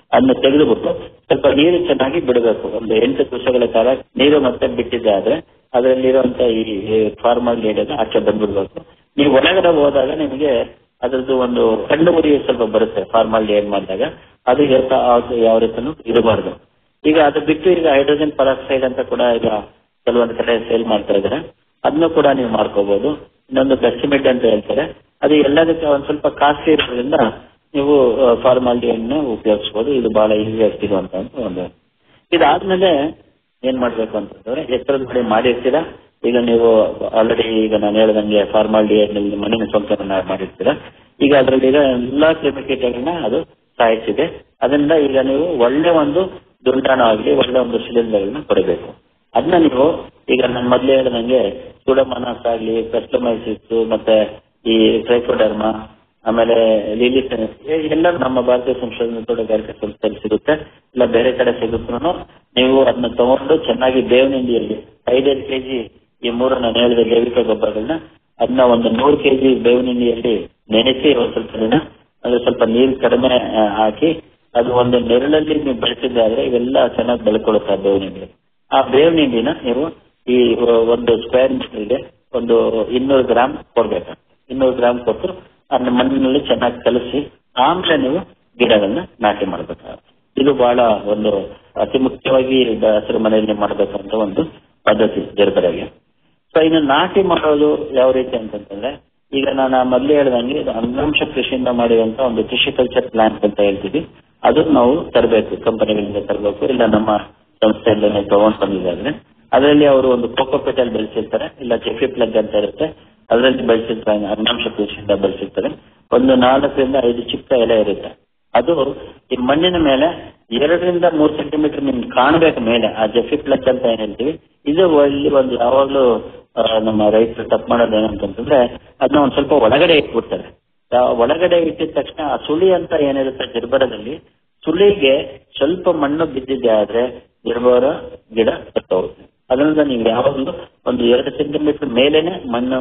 ಅದನ್ನ ತೆಗೆದುಬಿಟ್ಟು ಸ್ವಲ್ಪ ನೀರು ಚೆನ್ನಾಗಿ ಬಿಡಬೇಕು ಒಂದು ಎಂಟು ದಿವಸಗಳ ಕಾಲ ನೀರು ಮತ್ತೆ ಬಿಟ್ಟಿದ್ದೆ ಆದ್ರೆ ಅದರಲ್ಲಿರುವಂತ ಈ ಫಾರ್ಮಲ್ ಏರಿಯಾದ ಆಚೆ ಬಂದ್ಬಿಡ್ಬೇಕು ನೀವು ಒಳಗಡೆ ಹೋದಾಗ ನಿಮಗೆ ಅದ್ರದ್ದು ಒಂದು ಕಣ್ಣು ಉರಿ ಸ್ವಲ್ಪ ಬರುತ್ತೆ ಫಾರ್ಮಾಲಿಟಿ ಏನ್ ಮಾಡಿದಾಗ ಅದು ಯಾವ ಯಾವ ರೀತಿನೂ ಇರಬಾರ್ದು ಈಗ ಅದು ಬಿಟ್ಟು ಈಗ ಹೈಡ್ರೋಜನ್ ಪರಾಕ್ಸೈಡ್ ಅಂತ ಕೂಡ ಈಗ ಕೆಲವೊಂದು ಕಡೆ ಸೇಲ್ ಮಾಡ್ತಾ ಇದ್ದಾರೆ ಅದನ್ನು ಕೂಡ ನೀವು ಮಾಡ್ಕೋಬಹುದು ಇನ್ನೊಂದು ಬೆಸ್ಟಿಮೇಟ್ ಅಂತ ಹೇಳ್ತಾರೆ ಅದು ಎಲ್ಲದಕ್ಕೆ ಒಂದ್ ಸ್ವಲ್ಪ ಕಾಸ್ಟ್ಲಿ ಇರೋದ್ರಿಂದ ನೀವು ಫಾರ್ಮಾಲಿಟಿಯನ್ನು ಉಪಯೋಗಿಸಬಹುದು ಇದು ಬಹಳ ಈಸಿಯಾಗಿ ಸಿಗುವಂತ ಒಂದು ಇದಾದ್ಮೇಲೆ ಏನ್ ಮಾಡ್ಬೇಕು ಅಂತಂದ್ರೆ ಎತ್ತರದ ಕಡೆ ಮಾಡಿರ್ತೀರಾ ಈಗ ನೀವು ಆಲ್ರೆಡಿ ಈಗ ನಾನು ಹೇಳ್ದಂಗೆ ಫಾರ್ಮಾಲಿಟಿ ಮಣ್ಣಿನ ಸೋಂಕನ್ನ ಮಾಡಿರ್ತೀರಾ ಈಗ ಅದರಲ್ಲಿ ಎಲ್ಲಾ ಕ್ರಿಮಿಕೀಟಗಳನ್ನ ಅದು ಸಾಯಿಸಿದೆ ಅದರಿಂದ ಈಗ ನೀವು ಒಳ್ಳೆ ಒಂದು ದುಂಡಾಣ ಆಗಲಿ ಒಳ್ಳೆ ಒಂದು ಸಿಲಿಂಡರ್ಗಳನ್ನ ಕೊಡಬೇಕು ಅದನ್ನ ನೀವು ಈಗ ನಾನು ಮೊದಲೇ ಹೇಳ್ದಂಗೆ ಸುಡಮನಸ್ ಆಗಲಿ ಪೆಸ್ಟಮೈಸಿಸ್ ಮತ್ತೆ ಈ ಟ್ರೈಕೋಡರ್ಮ ಆಮೇಲೆ ಲಿಲಿಸ್ ಎಲ್ಲ ನಮ್ಮ ಭಾರತೀಯ ಸಂಶೋಧನಾ ತೋಟಗಾರಿಕೆ ಸಂಸ್ಥೆಯಲ್ಲಿ ಸಿಗುತ್ತೆ ಇಲ್ಲ ಬೇರೆ ಕಡೆ ಸಿಗುತ್ತೂ ನೀವು ಅದನ್ನ ತಗೊಂಡು ಚೆನ್ನಾಗಿ ಬೇವಿನ ಹಿಂಡಿಯಲ್ಲಿ ಐದೈದು ಕೆಜಿ ಈ ಮೂರು ನಾನು ಹೇಳಿದ ಜೈವಿಕ ಗೊಬ್ಬರಗಳನ್ನ ಅದನ್ನ ಒಂದು ನೂರು ಕೆಜಿ ಬೇವಿನ ಹಿಂಡಿಯಲ್ಲಿ ನೆನೆಸಿ ಒಂದು ಸ್ವಲ್ಪ ದಿನ ಅದು ಸ್ವಲ್ಪ ನೀರು ಕಡಿಮೆ ಆ, ಹಾಕಿ ಅದು ಒಂದು ನೆರಳಲ್ಲಿ ನೀವು ಬೆಳೆಸಿದ್ದಾದ್ರೆ ಇವೆಲ್ಲ ಚೆನ್ನಾಗಿ ಬೆಳ್ಕೊಳ್ಳುತ್ತೆ ಆ ಬೇವಿನ ಹಿಂಡಿ ಆ ಬೇವಿನ ಹಿಂಡಿನ ನೀವು ಈ ಒಂದು ಸ್ಕ್ವೇರ್ ಮೀಟರ್ಗೆ ಒಂದು ಇನ್ನೂರು ಗ್ರಾಮ್ ಕೊಡ್ಬೇಕು ಇನ್ನೂರು ಗ್ರಾಮ್ ಕೊಟ್ಟು ಅದನ್ನ ಮಣ್ಣಿನಲ್ಲಿ ಚೆನ್ನಾಗಿ ಕಲಸಿ ಆಮೇಲೆ ನೀವು ಗಿಡಗಳನ್ನ ನಾಟಿ ಮಾಡಬೇಕಾಗುತ್ತೆ ಇದು ಬಹಳ ಒಂದು ಅತಿ ಮುಖ್ಯವಾಗಿ ಹಸಿರು ಮನೆಯಲ್ಲಿ ಮಾಡಬೇಕಂತ ಒಂದು ಪದ್ಧತಿ ಜರ್ಬರಾಗೆ ಸೊ ಇನ್ನು ನಾಟಿ ಮಾಡೋದು ಯಾವ ರೀತಿ ಅಂತಂತಂದ್ರೆ ಈಗ ನಾನು ಮೊದಲೇ ಹೇಳ್ದಂಗೆ ಇದು ಅಂಗಾಂಶ ಕೃಷಿಯಿಂದ ಮಾಡಿರುವಂತ ಒಂದು ಕೃಷಿಕಲ್ಚರ್ ಪ್ಲಾಂಟ್ ಅಂತ ಹೇಳ್ತೀವಿ ಅದನ್ನ ನಾವು ತರಬೇಕು ಕಂಪನಿಗಳಿಂದ ತರಬೇಕು ಇಲ್ಲ ನಮ್ಮ ಸಂಸ್ಥೆಯಲ್ಲಿ ತಗೊಂಡ್ ಬಂದಿದ್ದಾರೆ ಅದರಲ್ಲಿ ಅವರು ಒಂದು ಕೋಕೋಪೇಟಲ್ಲಿ ಬೆಳೆಸಿರ್ತಾರೆ ಇಲ್ಲ ಜೆಫಿ ಪ್ಲಗ್ ಅಂತ ಇರುತ್ತೆ ಅದರಲ್ಲಿ ಬೆಳೆಸಿರ್ತಾರೆ ಅಂಗಾಂಶ ಕೃಷಿಯಿಂದ ಬೆಳೆಸಿರ್ತಾರೆ ಒಂದು ನಾಲ್ಕರಿಂದ ಐದು ಚಿಕ್ಕ ಎಲೆ ಇರುತ್ತೆ ಅದು ಈ ಮಣ್ಣಿನ ಮೇಲೆ ಎರಡರಿಂದ ಮೂರು ಸೆಂಟಿಮೀಟರ್ ನಿಮ್ಗೆ ಕಾಣಬೇಕು ಮೇಲೆ ಆ ಜೆಫಿ ಪ್ಲಗ್ ಅಂತ ಏನ್ ಹೇಳ್ತೀವಿ ಇದು ಇಲ್ಲಿ ಒಂದು ಯಾವಾಗ್ಲೂ ಆ, ನಮ್ಮ ರೈತರು ತಪ್ಪು ಮಾಡೋದು ಏನಂತಂದ್ರೆ ಅದನ್ನ ಒಂದ್ ಸ್ವಲ್ಪ ಒಳಗಡೆ ಇಟ್ಬಿಡ್ತಾರೆ ಆ ಒಳಗಡೆ ಇಟ್ಟಿದ ತಕ್ಷಣ ಆ ಸುಳಿ ಅಂತ ಏನಿರುತ್ತೆ ಗಿರ್ಬರದಲ್ಲಿ ಸುಳಿಗೆ ಸ್ವಲ್ಪ ಮಣ್ಣು ಬಿದ್ದಿದೆ ಆದ್ರೆ ಗಿರ್ಬರ ಗಿಡ ಸತ್ತೋಗುತ್ತೆ ಅದರಿಂದ ನೀವು ಯಾವಾಗಲೂ ಒಂದು ಎರಡು ಸೆಂಟಿಮೀಟರ್ ಮೇಲೇನೆ ಮಣ್ಣು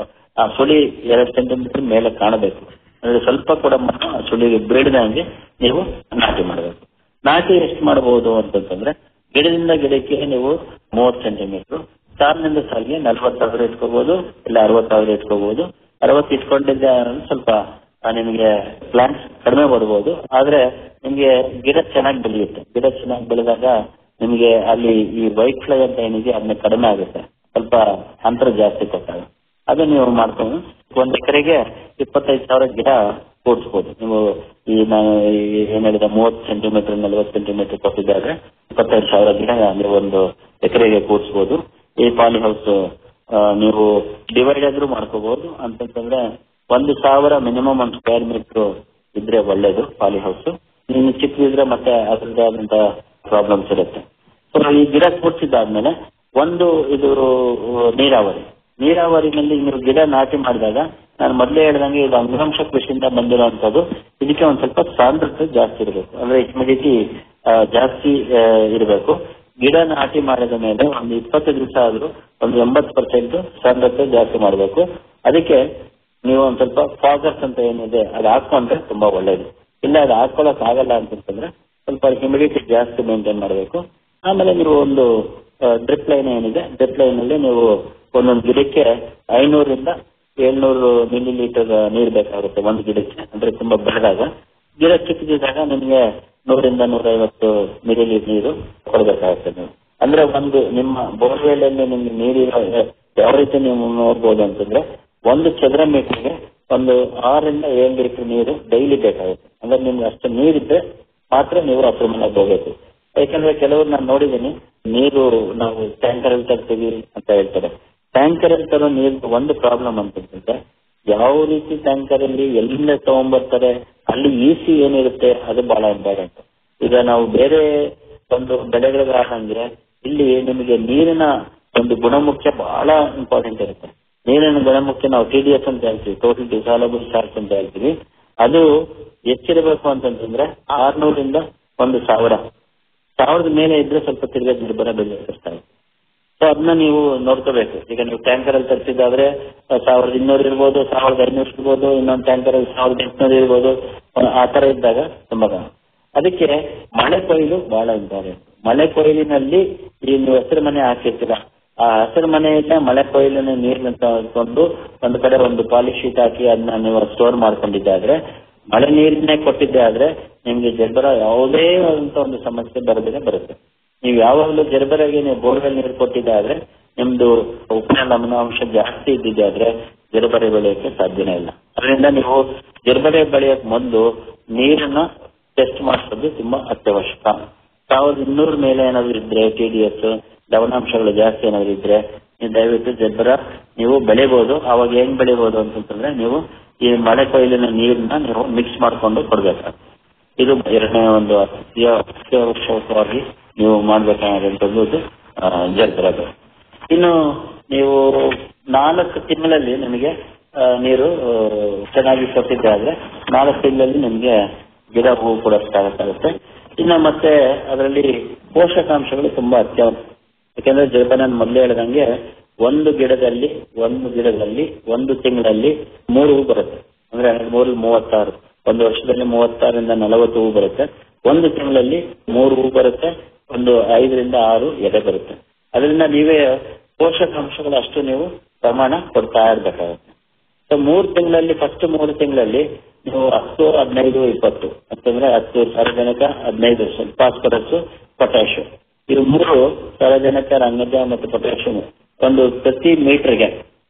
ಆ ಸುಳಿ ಎರಡು ಸೆಂಟಿಮೀಟರ್ ಮೇಲೆ ಕಾಣಬೇಕು ಅಂದ್ರೆ ಸ್ವಲ್ಪ ಕೂಡ ಮಣ್ಣು ಆ ಸುಳಿಗೆ ಬೀಳದಂಗೆ ನೀವು ನಾಟಿ ಮಾಡಬೇಕು ನಾಟಿ ಎಷ್ಟು ಮಾಡಬಹುದು ಅಂತಂತಂದ್ರೆ ಗಿಡದಿಂದ ಗಿಡಕ್ಕೆ ನೀವು ಮೂವತ್ತು ಸೆಂಟಿಮೀಟರ್ ಸಾಲಿನಿಂದ ಸಾಲಿಗೆ ನಲ್ವತ್ತು ಸಾವಿರ ಇಟ್ಕೋಬಹುದು ಇಲ್ಲ ಅರವತ್ತು ಸಾವಿರ ಇಟ್ಕೋಬಹುದು ಅರವತ್ತು ಇಟ್ಕೊಂಡಿದ್ದೆ ಅಂದ್ರೆ ಸ್ವಲ್ಪ ಆ, ನಿಮಗೆ ಪ್ಲಾಂಟ್ಸ್ ಕಡಿಮೆ ಬರ್ಬೋದು ಆದ್ರೆ ನಿಮಗೆ ಗಿಡ ಚೆನ್ನಾಗಿ ಬೆಳೆಯುತ್ತೆ ಗಿಡ ಚೆನ್ನಾಗಿ ಬೆಳೆದಾಗ ನಿಮಗೆ ಅಲ್ಲಿ ಈ ವೈಟ್ ಫ್ಲೈ ಅಂತ ಏನಿದೆ ಅದನ್ನ ಕಡಿಮೆ ಆಗುತ್ತೆ ಸ್ವಲ್ಪ ಅಂತರ ಜಾಸ್ತಿ ಕೊಟ್ಟಾಗ ಅದು ನೀವು ಮಾಡ್ಕೊಂಡು ಒಂದ್ ಎಕರೆಗೆ ಇಪ್ಪತ್ತೈದು ಸಾವಿರ ಗಿಡ ಕೂಡಿಸ್ಬೋದು ನೀವು ಈ ನಾನು ಈ ಏನ್ ಹೇಳಿದ ಮೂವತ್ತು ಸೆಂಟಿಮೀಟರ್ ನಲವತ್ತು ಸೆಂಟಿಮೀಟರ್ ಕೊಟ್ಟಿದ್ದಾರೆ ಇಪ್ಪತ್ತೈದು ಸಾವಿರ ಗಿಡ ನೀವು ಒಂದು ಎಕರೆಗೆ ಕೂಡಿಸ್ಬೋದು ಈ ಪಾಲಿ ಹೌಸ್ ನೀವು ಡಿವೈಡ್ ಆದ್ರೂ ಮಾಡ್ಕೋಬಹುದು ಅಂತಂತಂದ್ರೆ ಒಂದು ಸಾವಿರ ಮಿನಿಮಮ್ ಒಂದು ಸ್ಕ್ವೇರ್ ಮೀಟರ್ ಇದ್ರೆ ಒಳ್ಳೇದು ಪಾಲಿ ಹೌಸ್ ನೀನು ಚಿಕ್ಕದಿದ್ರೆ ಮತ್ತೆ ಅದ್ರದ್ದೇ ಆದಂತ ಪ್ರಾಬ್ಲಮ್ಸ್ ಇರುತ್ತೆ ಸೊ ಈ ಗಿಡ ಕೂರ್ಸಿದ್ದಾದ್ಮೇಲೆ ಒಂದು ಇದು ನೀರಾವರಿ ನೀರಾವರಿನಲ್ಲಿ ನೀವು ಗಿಡ ನಾಟಿ ಮಾಡಿದಾಗ ನಾನು ಮೊದಲೇ ಹೇಳ್ದಂಗೆ ಇದು ಅಂಗಾಂಶ ಕೃಷಿಯಿಂದ ಬಂದಿರುವಂತದ್ದು ಇದಕ್ಕೆ ಒಂದ್ ಸ್ವಲ್ಪ ಸಾಂದ್ರತೆ ಜಾಸ್ತಿ ಇರಬೇಕು ಅಂದ್ರೆ ಹ್ಯುಮಿಡಿಟಿ ಜಾಸ್ತಿ ಇರಬೇಕು ಗಿಡ ನಾಟಿ ಮಾಡಿದ ಮೇಲೆ ಒಂದು ಇಪ್ಪತ್ತು ದಿವಸ ಆದ್ರೂ ಒಂದು ಎಂಬತ್ತು ಪರ್ಸೆಂಟ್ ಸಾಂದ್ರತೆ ಜಾಸ್ತಿ ಮಾಡಬೇಕು ಅದಕ್ಕೆ ನೀವು ಒಂದ್ ಸ್ವಲ್ಪ ಫಾಗರ್ಸ್ ಅಂತ ಏನಿದೆ ಅದು ಹಾಕೊಂಡ್ರೆ ತುಂಬಾ ಒಳ್ಳೇದು ಇಲ್ಲ ಅದು ಹಾಕೊಳಕ್ ಆಗಲ್ಲ ಅಂತಂತಂದ್ರೆ ಸ್ವಲ್ಪ ಹ್ಯುಮಿಡಿಟಿ ಜಾಸ್ತಿ ಮೇಂಟೈನ್ ಮಾಡಬೇಕು ಆಮೇಲೆ ನೀವು ಒಂದು ಡ್ರಿಪ್ ಲೈನ್ ಏನಿದೆ ಡ್ರಿಪ್ ಲೈನ್ ಅಲ್ಲಿ ನೀವು ಒಂದೊಂದು ಗಿಡಕ್ಕೆ ಐನೂರಿಂದ ಏಳ್ನೂರು ಮಿಲಿ ಲೀಟರ್ ನೀರು ಬೇಕಾಗುತ್ತೆ ಒಂದು ಗಿಡಕ್ಕೆ ಅಂದ್ರೆ ತುಂಬಾ ಬೆಳೆದಾಗ ಗಿಡ ಚಿಕ್ಕದಿದ್ದಾಗ ನಿಮಗೆ ನೂರಿಂದ ನೂರೈವತ್ತು ಮಿಲಿ ಲೀಟರ್ ನೀರು ಕೊಡಬೇಕಾಗುತ್ತೆ ನೀವು ಅಂದ್ರೆ ಒಂದು ನಿಮ್ಮ ಬೋರ್ವೆಲ್ ಅಲ್ಲಿ ನಿಮ್ಗೆ ನೀರಿರೋ ಯಾವ ರೀತಿ ನೀವು ನೋಡ್ಬೋದು ಅಂತಂದ್ರೆ ಒಂದು ಚದರ ಮೀಟರ್ಗೆ ಒಂದು ಆರರಿಂದ ಏಳು ಲೀಟರ್ ನೀರು ಡೈಲಿ ಬೇಕಾಗುತ್ತೆ ಅಂದ್ರೆ ನಿಮ್ಗೆ ಅಷ್ಟು ನೀರಿದ್ರೆ ಮಾತ್ರ ನೀವು ಹತ್ರ ಮನೆಗೆ ಹೋಗ್ಬೇಕು ಯಾಕಂದ್ರೆ ಕೆಲವರು ನಾನು ನೋಡಿದ್ದೀನಿ ನೀರು ನಾವು ಟ್ಯಾಂಕರ್ ಅಲ್ಲಿ ತರ್ತೀವಿ ಅಂತ ಹೇಳ್ತಾರೆ ಟ್ಯಾಂಕರ್ ಅಲ್ಲಿ ತರೋ ನೀರು ಒಂದು ಪ್ರಾಬ್ಲಮ್ ಅಂತಂದ್ರೆ ಯಾವ ರೀತಿ ಟ್ಯಾಂಕರ್ ಅಲ್ಲಿ ಎಲ್ಲಿಂದ ತಗೊಂಡ್ಬರ್ತಾರೆ ಅಲ್ಲಿ ಇಸಿ ಏನಿರುತ್ತೆ ಅದು ಬಹಳ ಇಂಪಾರ್ಟೆಂಟ್ ಈಗ ನಾವು ಬೇರೆ ಒಂದು ಬೆಳೆಗಳಿಗೆ ಆದಂಗೆ ಇಲ್ಲಿ ನಿಮಗೆ ನೀರಿನ ಒಂದು ಗುಣಮುಖ್ಯ ಬಹಳ ಇಂಪಾರ್ಟೆಂಟ್ ಇರುತ್ತೆ ನೀರಿನ ಗುಣಮುಖ್ಯ ನಾವು ಟಿ ಡಿ ಎಸ್ ಅಂತ ಹೇಳ್ತೀವಿ ಟೋಟಲ್ ಡಿಸಾಲಬಲ್ ಚಾರ್ಜ್ ಅಂತ ಹೇಳ್ತೀವಿ ಅದು ಹೆಚ್ಚಿರಬೇಕು ಅಂತಂತಂದ್ರೆ ಆರ್ನೂರಿಂದ ಒಂದು ಸಾವಿರ ಸಾವಿರದ ಮೇಲೆ ಇದ್ರೆ ಸ್ವಲ್ಪ ತಿರ್ಗಾ ಗಿಡಬರ ಬೆಲೆ ಇರ್ತಾರೆ ಸೊ ಅದನ್ನ ನೀವು ನೋಡ್ಕೋಬೇಕು ಈಗ ನೀವು ಟ್ಯಾಂಕರ್ ಅಲ್ಲಿ ತರಿಸಿದಾದ್ರೆ ಸಾವಿರದ ಇನ್ನೂರು ಇರ್ಬೋದು ಸಾವಿರದ ಐನೂರು ಇರ್ಬೋದು ಇನ್ನೊಂದು ಟ್ಯಾಂಕರ್ ಅಲ್ಲಿ ಸಾವಿರದ ಎಂಟುನೂರು ಇರ್ಬೋದು ಆ ತರ ಇದ್ದಾಗ ತುಂಬಾ ಅದಕ್ಕೆ ಮಳೆ ಕೊಯ್ಲು ಬಹಳ ಇಂಪಾರ್ಟೆಂಟ್ ಮಳೆ ಕೊಯ್ಲಿನಲ್ಲಿ ಈ ನೀವು ಹಸಿರು ಮನೆ ಹಾಕಿರ್ತೀರ ಆ ಹಸಿರು ಮನೆಯಿಂದ ಮಳೆ ಕೊಯ್ಲಿನ ನೀರನ್ನ ತಗೊಂಡು ಒಂದು ಕಡೆ ಒಂದು ಪಾಲಿಶ್ ಶೀಟ್ ಹಾಕಿ ಅದನ್ನ ನೀವು ಸ್ಟೋರ್ ಮಾಡ್ಕೊಂಡಿದ್ದಾದ್ರೆ ಮಳೆ ನೀರನ್ನೇ ಕೊಟ್ಟಿದ್ದೆ ಆದ್ರೆ ನಿಮ್ಗೆ ಜರ್ಬರ ಯಾವುದೇ ಅಂತ ಒಂದು ಸಮಸ್ಯೆ ಬರದೇ ಬರುತ್ತೆ ನೀವು ಯಾವಾಗಲೂ ಜರ್ಬರಾಗಿ ನೀವು ಬೋರ್ವೆಲ್ ನೀರು ಕೊಟ್ಟಿದ್ದಾದ್ರೆ ನಿಮ್ದು ಉಪ್ಪಿನ ಲವಣಾಂಶ ಜಾಸ್ತಿ ಇದ್ದಿದೆ ಆದ್ರೆ ಜರ್ಬರೆ ಬೆಳೆಯೋಕೆ ಸಾಧ್ಯನೇ ಇಲ್ಲ ಅದರಿಂದ ನೀವು ಜರ್ಬರೆ ಬೆಳೆಯೋಕ್ ಮೊದಲು ನೀರನ್ನ ಟೆಸ್ಟ್ ಮಾಡಿಸೋದು ತುಂಬಾ ಅತ್ಯವಶ್ಯಕ ಸಾವಿರದ ಇನ್ನೂರ ಮೇಲೆ ಏನಾದ್ರು ಇದ್ರೆ ಟಿ ಡಿ ಎಸ್ ಲವಣಾಂಶಗಳು ಜಾಸ್ತಿ ಏನಾದ್ರು ಇದ್ರೆ ನೀವು ದಯವಿಟ್ಟು ಜಬ್ಬರ ನೀವು ಬೆಳಿಬಹುದು ಅವಾಗ ಹೆಂಗ್ ಬೆಳಿಬಹುದು ಅಂತಂದ್ರೆ ನೀವು ಈ ಮಳೆ ಕೊಯ್ಲಿನ ನೀರನ್ನ ನೀವು ಮಿಕ್ಸ್ ಮಾಡ್ಕೊಂಡು ಕೊಡ್ಬೇಕಾಗ್ತದೆ ಇದು ಎರಡನೇ ಒಂದು ಅತ್ಯ ಅತ್ಯವಶ್ಯಕವಾಗಿ ನೀವು ಮಾಡ್ಬೇಕಾದಂತದ್ದು ಜರ್ಬರದು ಇನ್ನು ನೀವು ನಾಲ್ಕು ತಿಂಗಳಲ್ಲಿ ನಿಮಗೆ ಆ, ನೀರು ಆ, ಚೆನ್ನಾಗಿ ಕೊಟ್ಟಿದ್ದೆ ಆದ್ರೆ ನಾಲ್ಕು ತಿಂಗಳಲ್ಲಿ ನಿಮಗೆ ಗಿಡ ಹೂವು ಕೂಡ ಸ್ಟಾರ್ಟ್ ಆಗುತ್ತೆ ಇನ್ನು ಮತ್ತೆ ಅದರಲ್ಲಿ ಪೋಷಕಾಂಶಗಳು ತುಂಬಾ ಅತ್ಯವಶ್ಯ ಯಾಕಂದ್ರೆ ಜಪ ನಾನು ಮೊದಲೇ ಹೇಳ್ದಂಗೆ ಒಂದು ಗಿಡದಲ್ಲಿ ಒಂದು ಗಿಡದಲ್ಲಿ ಒಂದು ತಿಂಗಳಲ್ಲಿ ಮೂರು ಹೂ ಬರುತ್ತೆ ಅಂದ್ರೆ ಮೂರು ಮೂವತ್ತಾರು ಒಂದು ವರ್ಷದಲ್ಲಿ ಮೂವತ್ತಾರರಿಂದ ನಲವತ್ತು ಹೂ ಬರುತ್ತೆ ಒಂದು ತಿಂಗಳಲ್ಲಿ ಮೂರು ಹೂ ಬರುತ್ತೆ ಒಂದು ಐದರಿಂದ ಆರು ಎಲೆ ಬರುತ್ತೆ ಅದರಿಂದ ನೀವೇ ಪೋಷಕಾಂಶಗಳು ಅಷ್ಟು ನೀವು ಪ್ರಮಾಣ ಕೊಡ್ತಾ ಇರ್ಬೇಕಾಗುತ್ತೆ ಸೊ ಮೂರು ತಿಂಗಳಲ್ಲಿ ಫಸ್ಟ್ ಮೂರು ತಿಂಗಳಲ್ಲಿ ನೀವು ಹತ್ತು ಹದಿನೈದು ಇಪ್ಪತ್ತು ಅಂತಂದ್ರೆ ಹತ್ತು ಸಾರಜನಕ ಹದಿನೈದು ಫಾಸ್ಫರಸ್ ಪೊಟ್ಯಾಶಿಯಂ ಇವು ಮೂರು ಸಾರಜನಕ ರಂಗಜ ಮತ್ತು ಪೊಟ್ಯಾಶಿಯಂ ಒಂದು ಪ್ರತಿ ಮೀಟರ್ಗೆ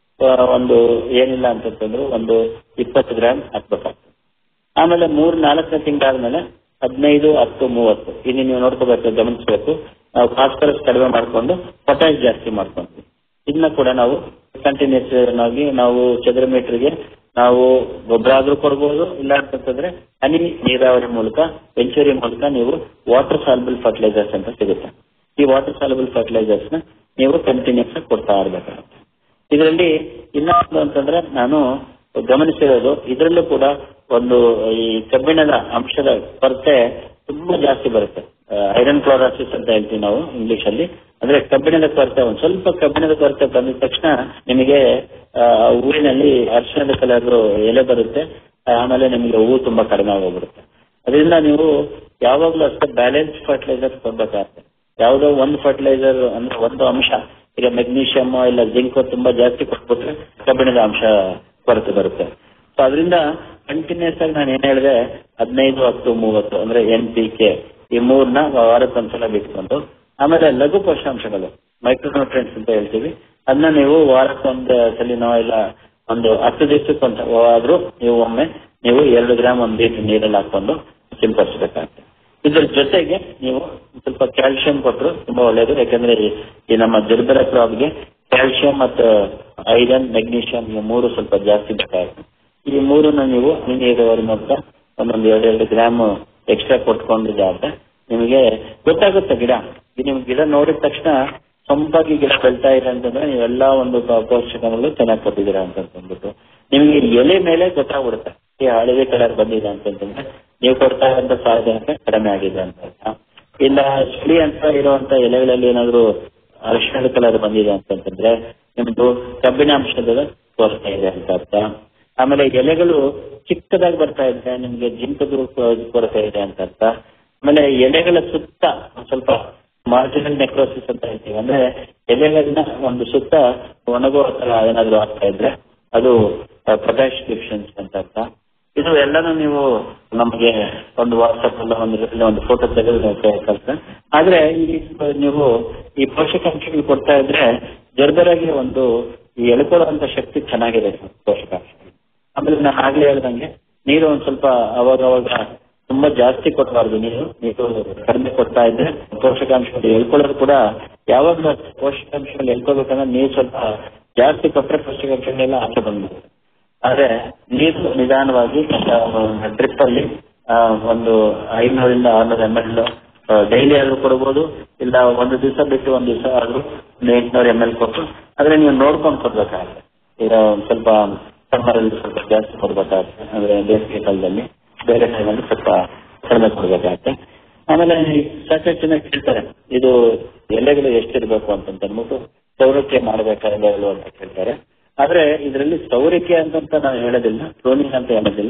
ಒಂದು ಏನಿಲ್ಲ ಅಂತಂದ್ರೆ ಒಂದು ಇಪ್ಪತ್ತು ಗ್ರಾಮ್ ಹಾಕ್ಬೇಕಾಗ್ತದೆ ಆಮೇಲೆ ಮೂರ್ ನಾಲ್ಕನೇ ತಿಂಗಳಾದ್ಮೇಲೆ ಹದಿನೈದು ಹತ್ತು ಮೂವತ್ತು ಇಲ್ಲಿ ನೀವು ನೋಡ್ಕೋಬೇಕು ಗಮನಿಸಬೇಕು ನಾವು ಫಾಸ್ಫರಸ್ ಕಡಿಮೆ ಮಾಡ್ಕೊಂಡು ಪೊಟ್ಯಾಶ್ ಜಾಸ್ತಿ ಮಾಡ್ಕೊಂತೀವಿ ಇದನ್ನ ಕೂಡ ನಾವು ಕಂಟಿನ್ಯೂಸ್ ಆಗಿ ನಾವು ಚದರ ಮೀಟರ್ಗೆ ನಾವು ಗೊಬ್ಬರ ಆದ್ರೂ ಕೊಡ್ಬೋದು ಇಲ್ಲ ಅಂತಂದ್ರೆ ಹನಿ ನೀರಾವರಿ ಮೂಲಕ ವೆಂಚುರಿ ಮೂಲಕ ನೀವು ವಾಟರ್ ಸಾಲ್ಬಲ್ ಫರ್ಟಿಲೈಸರ್ಸ್ ಅಂತ ಸಿಗುತ್ತೆ ಈ ವಾಟರ್ ಸಾಲ್ಬಲ್ ಫರ್ಟಿಲೈಸರ್ಸ್ ನ ನೀವು ಕಂಟಿನ್ಯೂಸ್ ಆಗಿ ಕೊಡ್ತಾ ಇರ್ಬೇಕಾಗುತ್ತೆ ಇದರಲ್ಲಿ ಇನ್ನೊಂದು ಅಂತಂದ್ರೆ ನಾನು ಗಮನಿಸಿರೋದು ಇದರಲ್ಲೂ ಕೂಡ ಒಂದು ಈ ಕಬ್ಬಿಣದ ಅಂಶದ ಕೊರತೆ ತುಂಬಾ ಜಾಸ್ತಿ ಬರುತ್ತೆ ಐರನ್ ಕ್ಲೋರಾಸಿಸ್ ಅಂತ ಹೇಳ್ತೀವಿ ನಾವು ಇಂಗ್ಲಿಷ್ ಅಲ್ಲಿ ಅಂದ್ರೆ ಕಬ್ಬಿಣದ ಕೊರತೆ ಒಂದು ಸ್ವಲ್ಪ ಕಬ್ಬಿಣದ ಕೊರತೆ ಬಂದ ತಕ್ಷಣ ನಿಮಗೆ ಆ, ಹೂವಿನಲ್ಲಿ ಅರಿಶಿಣದ ಕಲರ್ ಎಲೆ ಬರುತ್ತೆ ಆಮೇಲೆ ನಿಮಗೆ ಹೂವು ತುಂಬಾ ಕಡಿಮೆ ಆಗೋಗ್ಬಿಡುತ್ತೆ ಅದರಿಂದ ನೀವು ಯಾವಾಗಲೂ ಅಷ್ಟೇ ಬ್ಯಾಲೆನ್ಸ್ ಫರ್ಟಿಲೈಸರ್ ಕೊಡ್ಬೇಕಾಗುತ್ತೆ ಯಾವುದೋ ಒಂದು ಫರ್ಟಿಲೈಸರ್ ಅಂದ್ರೆ ಒಂದು ಅಂಶ ಈಗ ಮೆಗ್ನೀಷಿಯಮ್ ಇಲ್ಲ ಜಿಂಕ್ ತುಂಬಾ ಜಾಸ್ತಿ ಕೊಟ್ಬಿಟ್ರೆ ಕಬ್ಬಿಣದ ಅಂಶ ಕೊರತೆ ಬರುತ್ತೆ ಸೊ ಅದರಿಂದ ಕಂಟಿನ್ಯೂಸ್ ಆಗಿ ನಾನು ಏನ್ ಹೇಳಿದೆ ಹದಿನೈದು ಹತ್ತು ಮೂವತ್ತು ಅಂದ್ರೆ ಎನ್ ಪಿ ಕೆ ಈ ಮೂರ್ನ ವಾರಕ್ಕೊಂದ್ಸಲ ಬಿಟ್ಕೊಂಡು ಆಮೇಲೆ ಲಘು ಪೋಷಕಾಂಶಗಳು ಮೈಕ್ರೋನ್ಯೂಟ್ರಿಯೆಂಟ್ಸ್ ಅಂತ ಹೇಳ್ತೀವಿ ಅದನ್ನ ನೀವು ವಾರಕ್ಕೊಂದು ಸಲಿನೋ ಇಲ್ಲ ಒಂದು ಹತ್ತು ದಿವಸಕ್ಕೊಂದು ಆದ್ರೂ ನೀವು ಒಮ್ಮೆ ನೀವು ಎರಡು ಗ್ರಾಮ್ ಒಂದು ಲೀಟರ್ ನೀರಲ್ಲಿ ಹಾಕೊಂಡು ಸಿಂಪಡಿಸಬೇಕಾಗುತ್ತೆ ಇದ್ರ ಜೊತೆಗೆ ನೀವು ಸ್ವಲ್ಪ ಕ್ಯಾಲ್ಸಿಯಂ ಕೊಟ್ಟರು ತುಂಬಾ ಒಳ್ಳೇದು ಯಾಕಂದ್ರೆ ಈ- ಈ ನಮ್ಮ ಜರ್ಬರ ಕ್ರಾಪ್ಗೆ ಕ್ಯಾಲ್ಸಿಯಂ ಮತ್ತು ಐರನ್ ಮೆಗ್ನೀಷಿಯಂ ಈ ಮೂರು ಸ್ವಲ್ಪ ಜಾಸ್ತಿ ಬೇಕಾಗುತ್ತೆ ಈ ಮೂರನ್ನ ನೀವು ನೀರಾವರಿ ಮೂಲಕ ಒಂದೊಂದು ಎರಡು ಎರಡು ಗ್ರಾಮ್ ಎಕ್ಸ್ಟ್ರಾ ಕೊಟ್ಕೊಂಡಿದ್ದಾದ್ರೆ ನಿಮಗೆ ಗೊತ್ತಾಗುತ್ತೆ ಗಿಡ ಈ ನಿಮ್ಗೆ ಗಿಡ ನೋಡಿದ ತಕ್ಷಣ ಸೊಂಪಾಗಿ ಗಿಡ ಬೆಳ್ತಾ ಇದೆ ಅಂತಂದ್ರೆ ನೀವೆಲ್ಲ ಒಂದು ಪ- ಪೋಷಕಾಂಶಗಳು ಚೆನ್ನಾಗಿ ಕೊಟ್ಟಿದ್ದೀರಾ ಅಂತ ಅಂದ್ಬಿಟ್ಟು ನಿಮಗೆ ಎಲೆ ಮೇಲೆ ಗೊತ್ತಾಗ್ಬಿಡುತ್ತೆ ಈ ಹಳದಿ ಕಲರ್ ಬಂದಿದೆ ಅಂತಂದ್ರೆ ನೀವು ಕೊಡ್ತಾ ಇರೋಂಥ ಸಾರಜನಕ ಕಡಿಮೆ ಆಗಿದೆ ಅಂತ ಅರ್ಥ ಇಲ್ಲ ಚಳಿ ಅಂತ ಇರುವಂತ ಎಲೆಗಳಲ್ಲಿ ಏನಾದ್ರು ಅರಿಶಿಣದ ಕಲರ್ ಬಂದಿದೆ ಅಂತಂದ್ರೆ ನಿಮ್ದು ಕಬ್ಬಿಣ ಅಂಶದ ಕೊರತೆ ಇದೆ ಅಂತ ಅರ್ಥ ಆಮೇಲೆ ಎಲೆಗಳು ಚಿಕ್ಕದಾಗಿ ಬರ್ತಾ ಇದ್ರೆ ನಿಮ್ಗೆ ಜಿಂಕದು ಕೊರತೆ ಇದೆ ಅಂತ ಅರ್ಥ ಆಮೇಲೆ ಎಲೆಗಳ ಸುತ್ತ ಒಂದ್ ಸ್ವಲ್ಪ ಮಾರ್ಜಿನಲ್ ನೆಕ್ರೋಸಿಸ್ ಅಂತ ಹೇಳ್ತೀವಿ ಅಂದ್ರೆ ಎಲೆಗಳನ್ನ ಒಂದು ಸುತ್ತ ಒಣಗುವ ತರ ಏನಾದ್ರು ಆಗ್ತಾ ಇದ್ರೆ ಅದು ಪೊಟ್ಯಾಶ್ ಡಿಫಿಷನ್ಸಿ ಅಂತ ಅರ್ಥ ಇದು ಎಲ್ಲಾನು ನೀವು ನಮಗೆ ಒಂದು ವಾಟ್ಸ್ಆಪ್ ಅಲ್ಲ ಒಂದು ಇಲ್ಲ ಒಂದು ಫೋಟೋ ತೆಗೆದು ಕಳ್ಸ ಆದ್ರೆ ಈ ನೀವು ಈ ಪೋಷಕಾಂಶಗಳು ಕೊಡ್ತಾ ಇದ್ರೆ ಜರ್ಬರಾಗಿ ಒಂದು ಈ ಎಳ್ಕೊಳ್ಳುವಂತ ಶಕ್ತಿ ಚೆನ್ನಾಗಿದೆ ಪೋಷಕಾಂಶಗಳು ಆಮೇಲೆ ನಾನು ಆಗ್ಲೇ ಹೇಳ್ದಂಗೆ ನೀರು ಒಂದ್ ಸ್ವಲ್ಪ ಅವಾಗ ಅವಾಗ ತುಂಬಾ ಜಾಸ್ತಿ ಕೊಡಬಾರ್ದು ನೀರು ನೀರು ಕಡಿಮೆ ಕೊಡ್ತಾ ಇದ್ರೆ ಪೋಷಕಾಂಶಗಳು ಎಳ್ಕೊಳ್ಳೋದು ಕೂಡ ಯಾವಾಗ ಪೋಷಕಾಂಶಗಳು ಎಳ್ಕೊಳ್ಬೇಕಂದ್ರೆ ನೀರು ಸ್ವಲ್ಪ ಜಾಸ್ತಿ ಕೊಟ್ಟರೆ ಪೋಷಕಾಂಶಗಳೆಲ್ಲ ಆಚೆ ಬಂದ್ಬಿಡುತ್ತೆ ಆದ್ರೆ ನೀರು ನಿಧಾನವಾಗಿ ಡ್ರಿಪ್ ಅಲ್ಲಿ ಆ, ಒಂದು ಐನೂರಿಂದ ಆರ್ನೂರು ಎಮ್ ಎಲ್ ಡೈಲಿ ಆದ್ರೂ ಕೊಡ್ಬೋದು ಇಲ್ಲ ಒಂದು ದಿವಸ ಬಿಟ್ಟು ಒಂದು ದಿವಸ ಆದ್ರೂ ಒಂದು ಎಂಟುನೂರು ಎಮ್ ಎಲ್ ಕೊಟ್ಟು ಆದ್ರೆ ನೀವು ನೋಡ್ಕೊಂಡು ಕೊಡ್ಬೇಕಾಗುತ್ತೆ ಈಗ ಒಂದ್ ಸ್ವಲ್ಪ ಸಮ್ಮರ್ ಅಲ್ಲಿ ಸ್ವಲ್ಪ ಜಾಸ್ತಿ ಕೊಡ್ಬೇಕಾಗುತ್ತೆ ಅಂದ್ರೆ ಬೇಸಿಗೆ ಕಾಲದಲ್ಲಿ ಬೇರೆ ಟೈಮಲ್ಲಿ ಸ್ವಲ್ಪ ಕಡಿಮೆ ಕೊಡ್ಬೇಕಾಗುತ್ತೆ ಆಮೇಲೆ ಈ ಸಾಕಷ್ಟು ಜನ ಕೇಳ್ತಾರೆ ಇದು ಎಲೆಗಳು ಎಷ್ಟಿರ್ಬೇಕು ಅಂತ ಅಂದ್ಬಿಟ್ಟು ಸೌರಕ್ಕೆ ಮಾಡಬೇಕಾ ಎಲೆಗಳು ಅಂತ ಕೇಳ್ತಾರೆ ಆದ್ರೆ ಇದರಲ್ಲಿ ಸೌರಿಕೆ ಅಂತಂತ ನಾವು ಹೇಳೋದಿಲ್ಲ ಕ್ಲೋನಿಂಗ್ ಅಂತ ಹೇಳೋದಿಲ್ಲ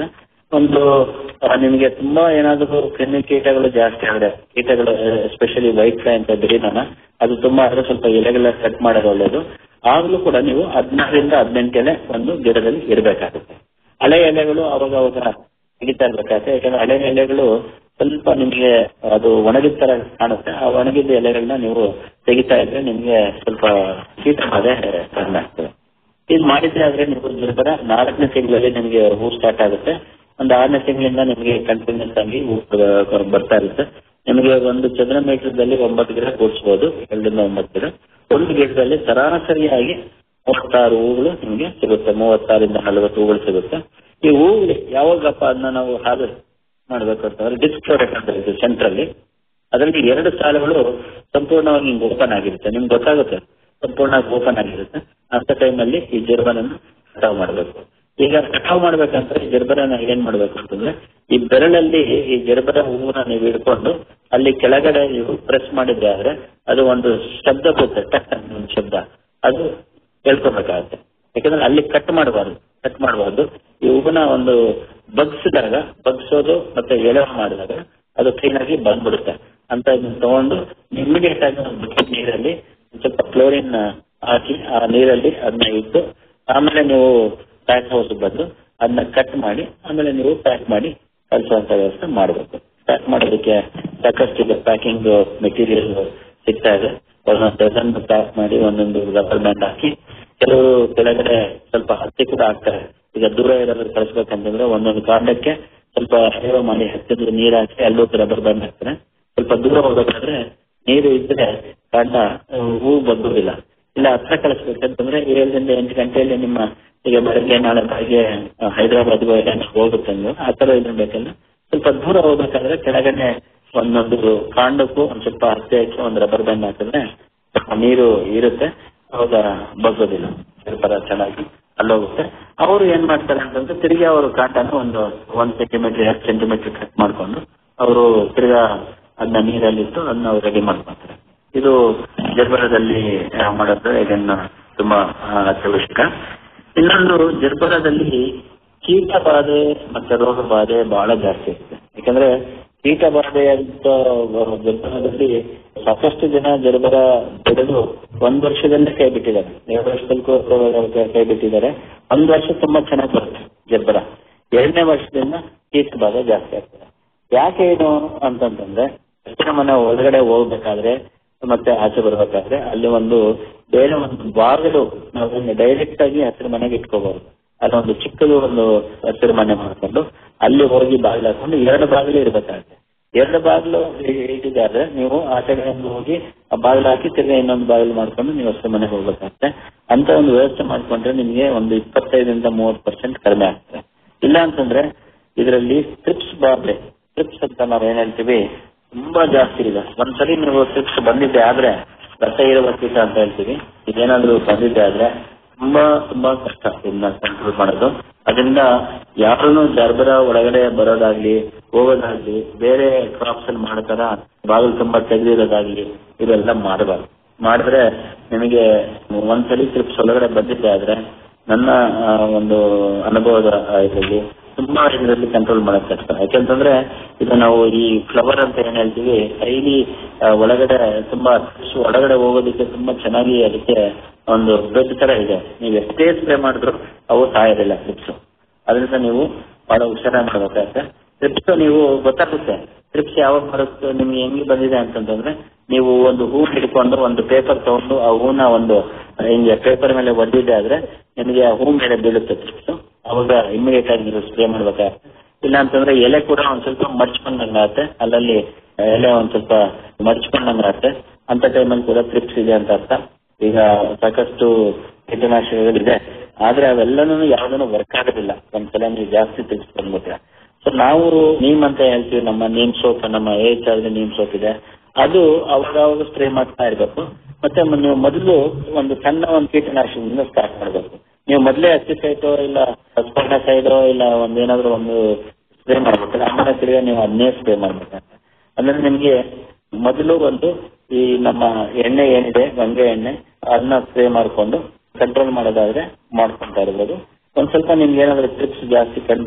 ಒಂದು ಆ, ನಿಮಗೆ ತುಂಬಾ ಏನಾದರೂ ಕ್ರಿಮಿ ಕೀಟಗಳು ಜಾಸ್ತಿ ಆದ್ರೆ ಕೀಟಗಳು ಎಸ್ಪೆಷಲಿ ವೈಟ್ ಫ್ಲೈ ಅಂತ ಬಿರಿನೋಣ ಅದು ತುಂಬಾ ಆದ್ರೆ ಸ್ವಲ್ಪ ಎಲೆಗಳ ಕಟ್ ಮಾಡೋದು ಒಳ್ಳೇದು ಆಗ್ಲೂ ಕೂಡ ನೀವು ಹದಿನಾರರಿಂದ ಹದಿನೆಂಟು ಎಲೆ ಒಂದು ಗಿಡದಲ್ಲಿ ಇರಬೇಕಾಗುತ್ತೆ ಹಳೆ ಎಲೆಗಳು ಅವಾಗ ಅವಾಗ ತೆಗಿತಾ ಇರ್ಬೇಕಾಗುತ್ತೆ ಯಾಕಂದ್ರೆ ಹಳೆ ಎಲೆಗಳು ಸ್ವಲ್ಪ ನಿಮಗೆ ಅದು ಒಣಗಿದ ತರ ಕಾಣುತ್ತೆ ಆ ಒಣಗಿದ ಎಲೆಗಳನ್ನ ನೀವು ತೆಗಿತಾ ಇದ್ರೆ ನಿಮಗೆ ಸ್ವಲ್ಪ ಕೀಟ ಬಾಧೆ ಕಡಿಮೆ ಆಗ್ತದೆ ಇದು ಮಾಡಿದ್ರೆ ಆದ್ರೆ ನೀವು ಜರ್ಬರ ನಾಲ್ಕನೇ ತಿಂಗಳಲ್ಲಿ ನಿಮಗೆ ಹೂ ಸ್ಟಾರ್ಟ್ ಆಗುತ್ತೆ ಒಂದು ಆರನೇ ತಿಂಗಳಿಂದ ನಿಮಗೆ ಕಂಟಿನ್ಯೂಸ್ ಆಗಿ ಹೂ ಬ- ಬರ್ತಾ ಇರುತ್ತೆ ನಿಮಗೆ ಒಂದು ಚದರ ಮೀಟರ್ದಲ್ಲಿ ಒಂಬತ್ತು ಗಿಡ ಕೂಡಿಸಬಹುದು ಎರಡರಿಂದ ಒಂಬತ್ತು ಗಿಡ ಒಂದು ಗಿಡದಲ್ಲಿ ಸರಾಸರಿಯಾಗಿ ಮೂವತ್ತಾರು ಹೂಗಳು ನಿಮಗೆ ಸಿಗುತ್ತೆ ಮೂವತ್ತಾರಿಂದ ನಲವತ್ತು ಹೂಗಳು ಸಿಗುತ್ತೆ ಈ ಹೂಗಳು ಯಾವಾಗಪ್ಪ ಅದನ್ನ ನಾವು ಹಾರ್ವೆಸ್ಟ್ ಮಾಡ್ಬೇಕು ಅಂತಂದ್ರೆ ಡಿಸ್ಕ್ಲೋರೇಟ್ ಅಂತ ಇದೆ ಸೆಂಟ್ರಲ್ಲಿ ಅದರಲ್ಲಿ ಎರಡು ಸಾಲುಗಳು ಸಂಪೂರ್ಣವಾಗಿ ನಿಮ್ಗೆ ಓಪನ್ ಆಗಿರುತ್ತೆ ನಿಮ್ಗೆ ಗೊತ್ತಾಗುತ್ತೆ ಸಂಪೂರ್ಣವಾಗಿ ಓಪನ್ ಆಗಿರುತ್ತೆ ಅಂತ ಟೈಮಲ್ಲಿ ಈ ಜರ್ಬನನ್ನು ಕಟಾವ್ ಮಾಡಬೇಕು ಈಗ ಕಟಾವ್ ಮಾಡ್ಬೇಕಂದ್ರೆ ಈ ಜರ್ಬರನ ಏನ್ ಮಾಡ್ಬೇಕು ಅಂತಂದ್ರೆ ಈ ಬೆರಳಲ್ಲಿ ಈ ಜರ್ಬರ ಹೂವನ್ನ ನೀವು ಹಿಡ್ಕೊಂಡು ಅಲ್ಲಿ ಕೆಳಗಡೆ ನೀವು ಪ್ರೆಸ್ ಮಾಡಿದ್ರೆ ಆದ್ರೆ ಅದು ಒಂದು ಶಬ್ದ ಬರುತ್ತೆ ಟಕ್ ಅಂತ ಒಂದು ಶಬ್ದ ಅದು ಹೇಳ್ಕೊಬೇಕಾಗತ್ತೆ ಯಾಕಂದ್ರೆ ಅಲ್ಲಿ ಕಟ್ ಮಾಡಬಾರ್ದು ಕಟ್ ಮಾಡಬಾರ್ದು ಈ ಹೂವನ್ನ ಒಂದು ಬಗ್ಸಿದಾಗ ಬಗ್ಸೋದು ಮತ್ತೆ ಎಳೆ ಮಾಡಿದಾಗ ಅದು ಕ್ಲೀನ್ ಆಗಿ ಬಂದ್ಬಿಡುತ್ತೆ ಅಂತ ಇದನ್ನ ತಗೊಂಡು ಇಮಿಡಿಯೇಟ್ ಆಗಿ ಒಂದು ಬಕೆಟ್ ನೀರಲ್ಲಿ ಒಂದ್ ಸ್ವಲ್ಪ ಕ್ಲೋರಿನ್ ಹಾಕಿ ಆ ನೀರಲ್ಲಿ ಅದನ್ನ ಇಟ್ಟು ಆಮೇಲೆ ನೀವು ಪ್ಯಾಕ್ ಹೌಸ್ ಬಂದು ಅದನ್ನ ಕಟ್ ಮಾಡಿ ಆಮೇಲೆ ನೀವು ಪ್ಯಾಕ್ ಮಾಡಿ ಕಳಿಸುವಂತ ವ್ಯವಸ್ಥೆ ಮಾಡಬೇಕು ಪ್ಯಾಕ್ ಮಾಡೋದಕ್ಕೆ ಸಾಕಷ್ಟು ಈಗ ಪ್ಯಾಕಿಂಗ್ ಮೆಟೀರಿಯಲ್ ಸಿಗ್ತಾ ಇದೆ ಒಂದೊಂದು ಡಜನ್ ಪ್ಯಾಕ್ ಮಾಡಿ ಒಂದೊಂದು ರಬ್ಬರ್ ಬ್ಯಾಂಡ್ ಹಾಕಿ ಕೆಲವರು ಕೆಳಗಡೆ ಸ್ವಲ್ಪ ಹತ್ತಿ ಕೂಡ ಹಾಕ್ತಾರೆ ಈಗ ದೂರ ಇರೋದ್ರ ಕಳಿಸ್ಬೇಕಂತಂದ್ರೆ ಒಂದೊಂದು ಕಾಂಡಕ್ಕೆ ಸ್ವಲ್ಪ ಸೇವೆ ಮಾಡಿ ಹತ್ತಿದ್ರೆ ನೀರು ಹಾಕಿ ಅಲ್ಲೂ ರಬ್ಬರ್ ಬ್ಯಾಂಡ್ ಹಾಕ್ತಾರೆ ಸ್ವಲ್ಪ ದೂರ ಹೋಗ್ಬೇಕಾದ್ರೆ ನೀರು ಇದ್ರೆ ಕಾಂಡ ಆ, ಹೂ ಬಗ್ಗೋದಿಲ್ಲ ಇಲ್ಲ ಹತ್ರ ಕಳಿಸ್ಬೇಕಂತಂದ್ರೆ ಏಳರಿಂದ ಎಂಟು ಗಂಟೆಯಲ್ಲಿ ನಿಮ್ಮ ಈಗ ಬೆಳಗ್ಗೆ ನಾಳೆ ಬೆಳಗ್ಗೆ ಹೈದರಾಬಾದ್ಗೆ ಹೋಗುತ್ತೆ ನೀವು ಆ ತರ ಇದ್ರ ಬೇಕಲ್ಲ ಸ್ವಲ್ಪ ದೂರ ಹೋಗ್ಬೇಕಾದ್ರೆ ಕೆಳಗಡೆ ಒಂದೊಂದು ಕಾಂಡಕ್ಕೂ ಒಂದ್ ಸ್ವಲ್ಪ ಹತ್ತಿ ಹಾಕಿ ಒಂದು ರಬ್ಬರ್ ಬ್ಯಾಂಡ್ ಹಾಕಿದ್ರೆ ಸ್ವಲ್ಪ ನೀರು ಇರುತ್ತೆ ಅವಾಗ ಬಗ್ಗೋದಿಲ್ಲ ಸ್ವಲ್ಪ ಚೆನ್ನಾಗಿ ಅಲ್ಲೋಗುತ್ತೆ ಅವರು ಏನ್ ಮಾಡ್ತಾರೆ ಅಂತಂದ್ರೆ ತಿರ್ಗಿ ಅವರು ಕಾಂಡನ ಒಂದು ಒಂದ್ ಸೆಂಟಿಮೀಟರ್ ಎರಡು ಸೆಂಟಿಮೀಟರ್ ಕಟ್ ಮಾಡ್ಕೊಂಡು ಅವರು ತಿರ್ಗಾ ಅದನ್ನ ನೀರಲ್ಲಿಟ್ಟು ಅದನ್ನ ಅವ್ರು ರೆಡಿ ಮಾಡ್ಕೊತಾರೆ ಇದು ಜರ್ಬರದಲ್ಲಿ ಆ, ಮಾಡೋದು ಇದನ್ನ ತುಂಬಾ ಆ, ಅತ್ಯವಶ್ಯಕ ಇನ್ನೊಂದು ಜರ್ಬರದಲ್ಲಿ ಕೀಟ ಬಾಧೆ ಮತ್ತೆ ರೋಗ ಬಾಧೆ ಬಹಳ ಜಾಸ್ತಿ ಇರುತ್ತೆ ಯಾಕಂದ್ರೆ ಕೀಟ ಬಾಧೆ ಅಂತ ಜರ್ಬರದಲ್ಲಿ ಸಾಕಷ್ಟು ಜನ ಜರ್ಬರ ಬೆಳೆದು ಒಂದ್ ವರ್ಷದಲ್ಲೇ ಕೈ ಬಿಟ್ಟಿದ್ದಾರೆ ಎರಡು ವರ್ಷದಲ್ಲಿ ಕೈ- ಕೈ ಬಿಟ್ಟಿದ್ದಾರೆ ಒಂದ್ ವರ್ಷ ತುಂಬಾ ಚೆನ್ನಾಗಿ ಬರುತ್ತೆ ಜರ್ಬರ ಎರಡನೇ ವರ್ಷದಿಂದ ಕೀಟ ಬಾಧೆ ಜಾಸ್ತಿ ಆಗ್ತದೆ ಯಾಕೆ ಇದು ಅಂತಂತಂದ್ರೆ ಹಸಿರ ಮನೆ ಒಳಗಡೆ ಹೋಗ್ಬೇಕಾದ್ರೆ ಮತ್ತೆ ಆಚೆ ಬರ್ಬೇಕಾದ್ರೆ ಅಲ್ಲಿ ಒಂದು ಬೇರೆ ಒಂದು ಬಾಗಿಲು ನಾವು ಡೈರೆಕ್ಟ್ ಆಗಿ ಹಸಿರು ಮನೆಗೆ ಇಟ್ಕೋಬಹುದು ಅಲ್ಲೊಂದು ಚಿಕ್ಕದು ಒಂದು ಹಸಿರು ಮನೆ ಮಾಡ್ಕೊಂಡು ಅಲ್ಲಿ ಹೋಗಿ ಬಾಗಿಲು ಹಾಕೊಂಡು ಎರಡು ಬಾಗಿಲು ಇರ್ಬೇಕಾಗುತ್ತೆ ಎರಡು ಬಾಗಿಲು ಇಟ್ಟಿದ್ದಾರೆ ನೀವು ಆಚೆಗಳಿಂದ ಹೋಗಿ ಆ ಬಾಗಿಲು ಹಾಕಿ ತಿರ್ಗಿ ಇನ್ನೊಂದು ಬಾಗಿಲು ಮಾಡ್ಕೊಂಡು ನೀವು ಹಸಿರು ಮನೆಗೆ ಹೋಗ್ಬೇಕಾಗುತ್ತೆ ಅಂತ ಒಂದು ವ್ಯವಸ್ಥೆ ಮಾಡ್ಕೊಂಡ್ರೆ ನಿಮಗೆ ಒಂದು ಇಪ್ಪತ್ತೈದರಿಂದ ಮೂವತ್ತು ಪರ್ಸೆಂಟ್ ಕಡಿಮೆ ಆಗ್ತದೆ ಇಲ್ಲ ಅಂತಂದ್ರೆ ಇದರಲ್ಲಿ ಟ್ರಿಪ್ಸ್ ಬಾರ್ಲೆ ಟ್ರಿಪ್ಸ್ ಅಂತ ನಾವು ಏನ್ ಹೇಳ್ತೀವಿ ತುಂಬಾ ಜಾಸ್ತಿ ಇದೆ ಒಂದ್ಸಲಿ ನೀವು ಟ್ರಿಪ್ಸ್ ಬಂದಿದ್ದೆ ಆದ್ರೆ ರಸ ಇರುವ ಕೀಟ ಅಂತ ಹೇಳ್ತೀವಿ ಇದೇನಾದ್ರೂ ಬಂದಿದ್ದೆ ಆದ್ರೆ ತುಂಬಾ ತುಂಬಾ ಕಷ್ಟ ಇದನ್ನ ಕಂಟ್ರೋಲ್ ಮಾಡೋದು ಅದರಿಂದ ಯಾರನ್ನು ಜರ್ಬರ ಒಳಗಡೆ ಬರೋದಾಗ್ಲಿ ಹೋಗೋದಾಗ್ಲಿ ಬೇರೆ ಕ್ರಾಪ್ಸ್ ಅಲ್ಲಿ ಮಾಡತಾರ ಬಾಗಿಲು ತುಂಬಾ ತೆಗೆದಿರೋದಾಗ್ಲಿ ಇವೆಲ್ಲ ಮಾಡಬಾರ್ದು ಮಾಡಿದ್ರೆ ನಿಮಗೆ ಒಂದ್ಸಲಿ ಟ್ರಿಪ್ಸ್ ಒಳಗಡೆ ಬಂದಿದ್ದೆ ಆದ್ರೆ ನನ್ನ ಆ, ಒಂದು ಅನುಭವದ ಇದರಲ್ಲಿ ತುಂಬಾ ಇದರಲ್ಲಿ ಕಂಟ್ರೋಲ್ ಮಾಡಕ್ ಕಷ್ಟ ಯಾಕೆಂತಂದ್ರೆ ಇದು ನಾವು ಈ ಫ್ಲವರ್ ಅಂತ ಏನ್ ಹೇಳ್ತೀವಿ ಕೈಲಿ ಆ, ಒಳಗಡೆ ತುಂಬಾ fish ಒಳಗಡೆ ಹೋಗೋದಕ್ಕೆ ತುಂಬಾ ಚೆನ್ನಾಗಿ ಅದಕ್ಕೆ ಒಂದು ಬೆಡ್ ತರ ಇದೆ ನೀವು ಎಷ್ಟೇ ಸ್ಪ್ರೇ ಮಾಡಿದ್ರು ಅವು ಸಾಯೋದಿಲ್ಲ ಟ್ರಿಪ್ಸ್ ಅದರಿಂದ ನೀವು ಬಹಳ ಹುಷಾರಾಗಿ ಮಾಡಬೇಕಾಗುತ್ತೆ ಟ್ರಿಪ್ಸ್ ನೀವು ಗೊತ್ತಾಗುತ್ತೆ ಟ್ರಿಪ್ಸ್ ಯಾವಾಗ ಬರುತ್ತೆ ನಿಮ್ಗೆ ಹೆಂಗೆ ಬಂದಿದೆ ಅಂತಂತಂದ್ರೆ ನೀವು ಒಂದು ಹೂ ಹಿಡ್ಕೊಂಡು ಒಂದು ಪೇಪರ್ ತಗೊಂಡು ಆ ಹೂನ ಒಂದು ಹಿಂಗೆ ಪೇಪರ್ ಮೇಲೆ ಒದ್ದಿದೆ ಆದ್ರೆ ನಿಮಗೆ ಆ ಹೂ ಮೇಲೆ ಬೀಳುತ್ತೆ ಟ್ರಿಪ್ಸ್ ಅವಾಗ ಇಮಿಡಿಯೇಟ್ ಆಗಿ ನೀವು ಸ್ಪ್ರೇ ಮಾಡ್ಬೇಕಾಗುತ್ತೆ ಇಲ್ಲ ಅಂತಂದ್ರೆ ಎಲೆ ಕೂಡ ಒಂದ್ ಸ್ವಲ್ಪ ಮಡ್ಚ್ಕೊಂಡಂಗಾಗತ್ತೆ ಅಲ್ಲಲ್ಲಿ ಎಲೆ ಒಂದ್ ಸ್ವಲ್ಪ ಮಡ್ಚ್ಕೊಂಡಂಗಾಗತ್ತೆ ಅಂತ ಟೈಮಲ್ಲಿ ಕೂಡ ಟ್ರಿಪ್ಸ್ ಇದೆ ಅಂತ ಅರ್ಥ ಈಗ ಸಾಕಷ್ಟು ಕೀಟನಾಶಕಗಳಿದೆ ಆದ್ರೆ ಅವೆಲ್ಲನೂ ಯಾವ್ದನ್ನು ವರ್ಕ್ ಆಗೋದಿಲ್ಲ ಒಂದ್ಸಲ ನೀವು ಜಾಸ್ತಿ ಟ್ರಿಪ್ಸ್ ಬಂದ್ಬಿಟ್ರೆ ಸೊ ನಾವು ನೀಮ್ ಅಂತ ಹೇಳ್ತೀವಿ ನಮ್ಮ ನೀಮ್ ಸೋಪ್ ನಮ್ಮ ಏಜ್ ಆದ್ರೆ ನೀಮ್ ಸೋಪ್ ಇದೆ ಅದು ಅವಾಗ ಅವಾಗ ಸ್ಪ್ರೇ ಮಾಡ್ತಾ ಇರ್ಬೇಕು ಮತ್ತೆ ಮ- ನೀವು ಮೊದಲು ಒಂದು ಸಣ್ಣ ಒಂದು ಕೀಟನಾಶಕದಿಂದ ಸ್ಟಾರ್ಟ್ ಮಾಡಬೇಕು ನೀವು ಮೊದಲೇ ಹಸ್ಟಿಸೈಟೋ ಇಲ್ಲ ಸ್ಪರ್ಣಸೈಡೋ ಇಲ್ಲ ಒಂದೇನಾದ್ರೂ ಒಂದು ಸ್ಪ್ರೇ ಮಾಡ್ಬೇಕು ಆಮೇಲೆ ತಿರ್ಗಾ ನೀವು ಅದನ್ನೇ ಸ್ಪ್ರೇ ಮಾಡ್ಬೇಕಾಗುತ್ತೆ ಅಂದ್ರೆ ನಿಮ್ಗೆ ಮೊದಲು ಒಂದು ಈ ನಮ್ಮ ಎಣ್ಣೆ ಏನಿದೆ ಗಂಗೆ ಎಣ್ಣೆ ಅದನ್ನ ಸ್ಪ್ರೇ ಮಾಡ್ಕೊಂಡು ಕಂಟ್ರೋಲ್ ಮಾಡೋದಾದ್ರೆ ಮಾಡ್ಕೊಂತಾ ಇರ್ಬೋದು ಒಂದ್ ಸ್ವಲ್ಪ ನಿಮ್ಗೆ ಏನಾದ್ರೂ ಟ್ರಿಪ್ಸ್ ಜಾಸ್ತಿ ಕಂಡ್ರೆ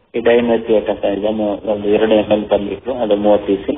ಈ ಡೈಮೆಥಿಯೇಟ್ ಅಂತ ಇದೆ ಮೂ- ಒಂದು ಎರಡು ಎಮ್ ಎಲ್ ಬಂದ್ಬಿಟ್ಟು ಅದು ಮೂವತ್ತು ಸಿ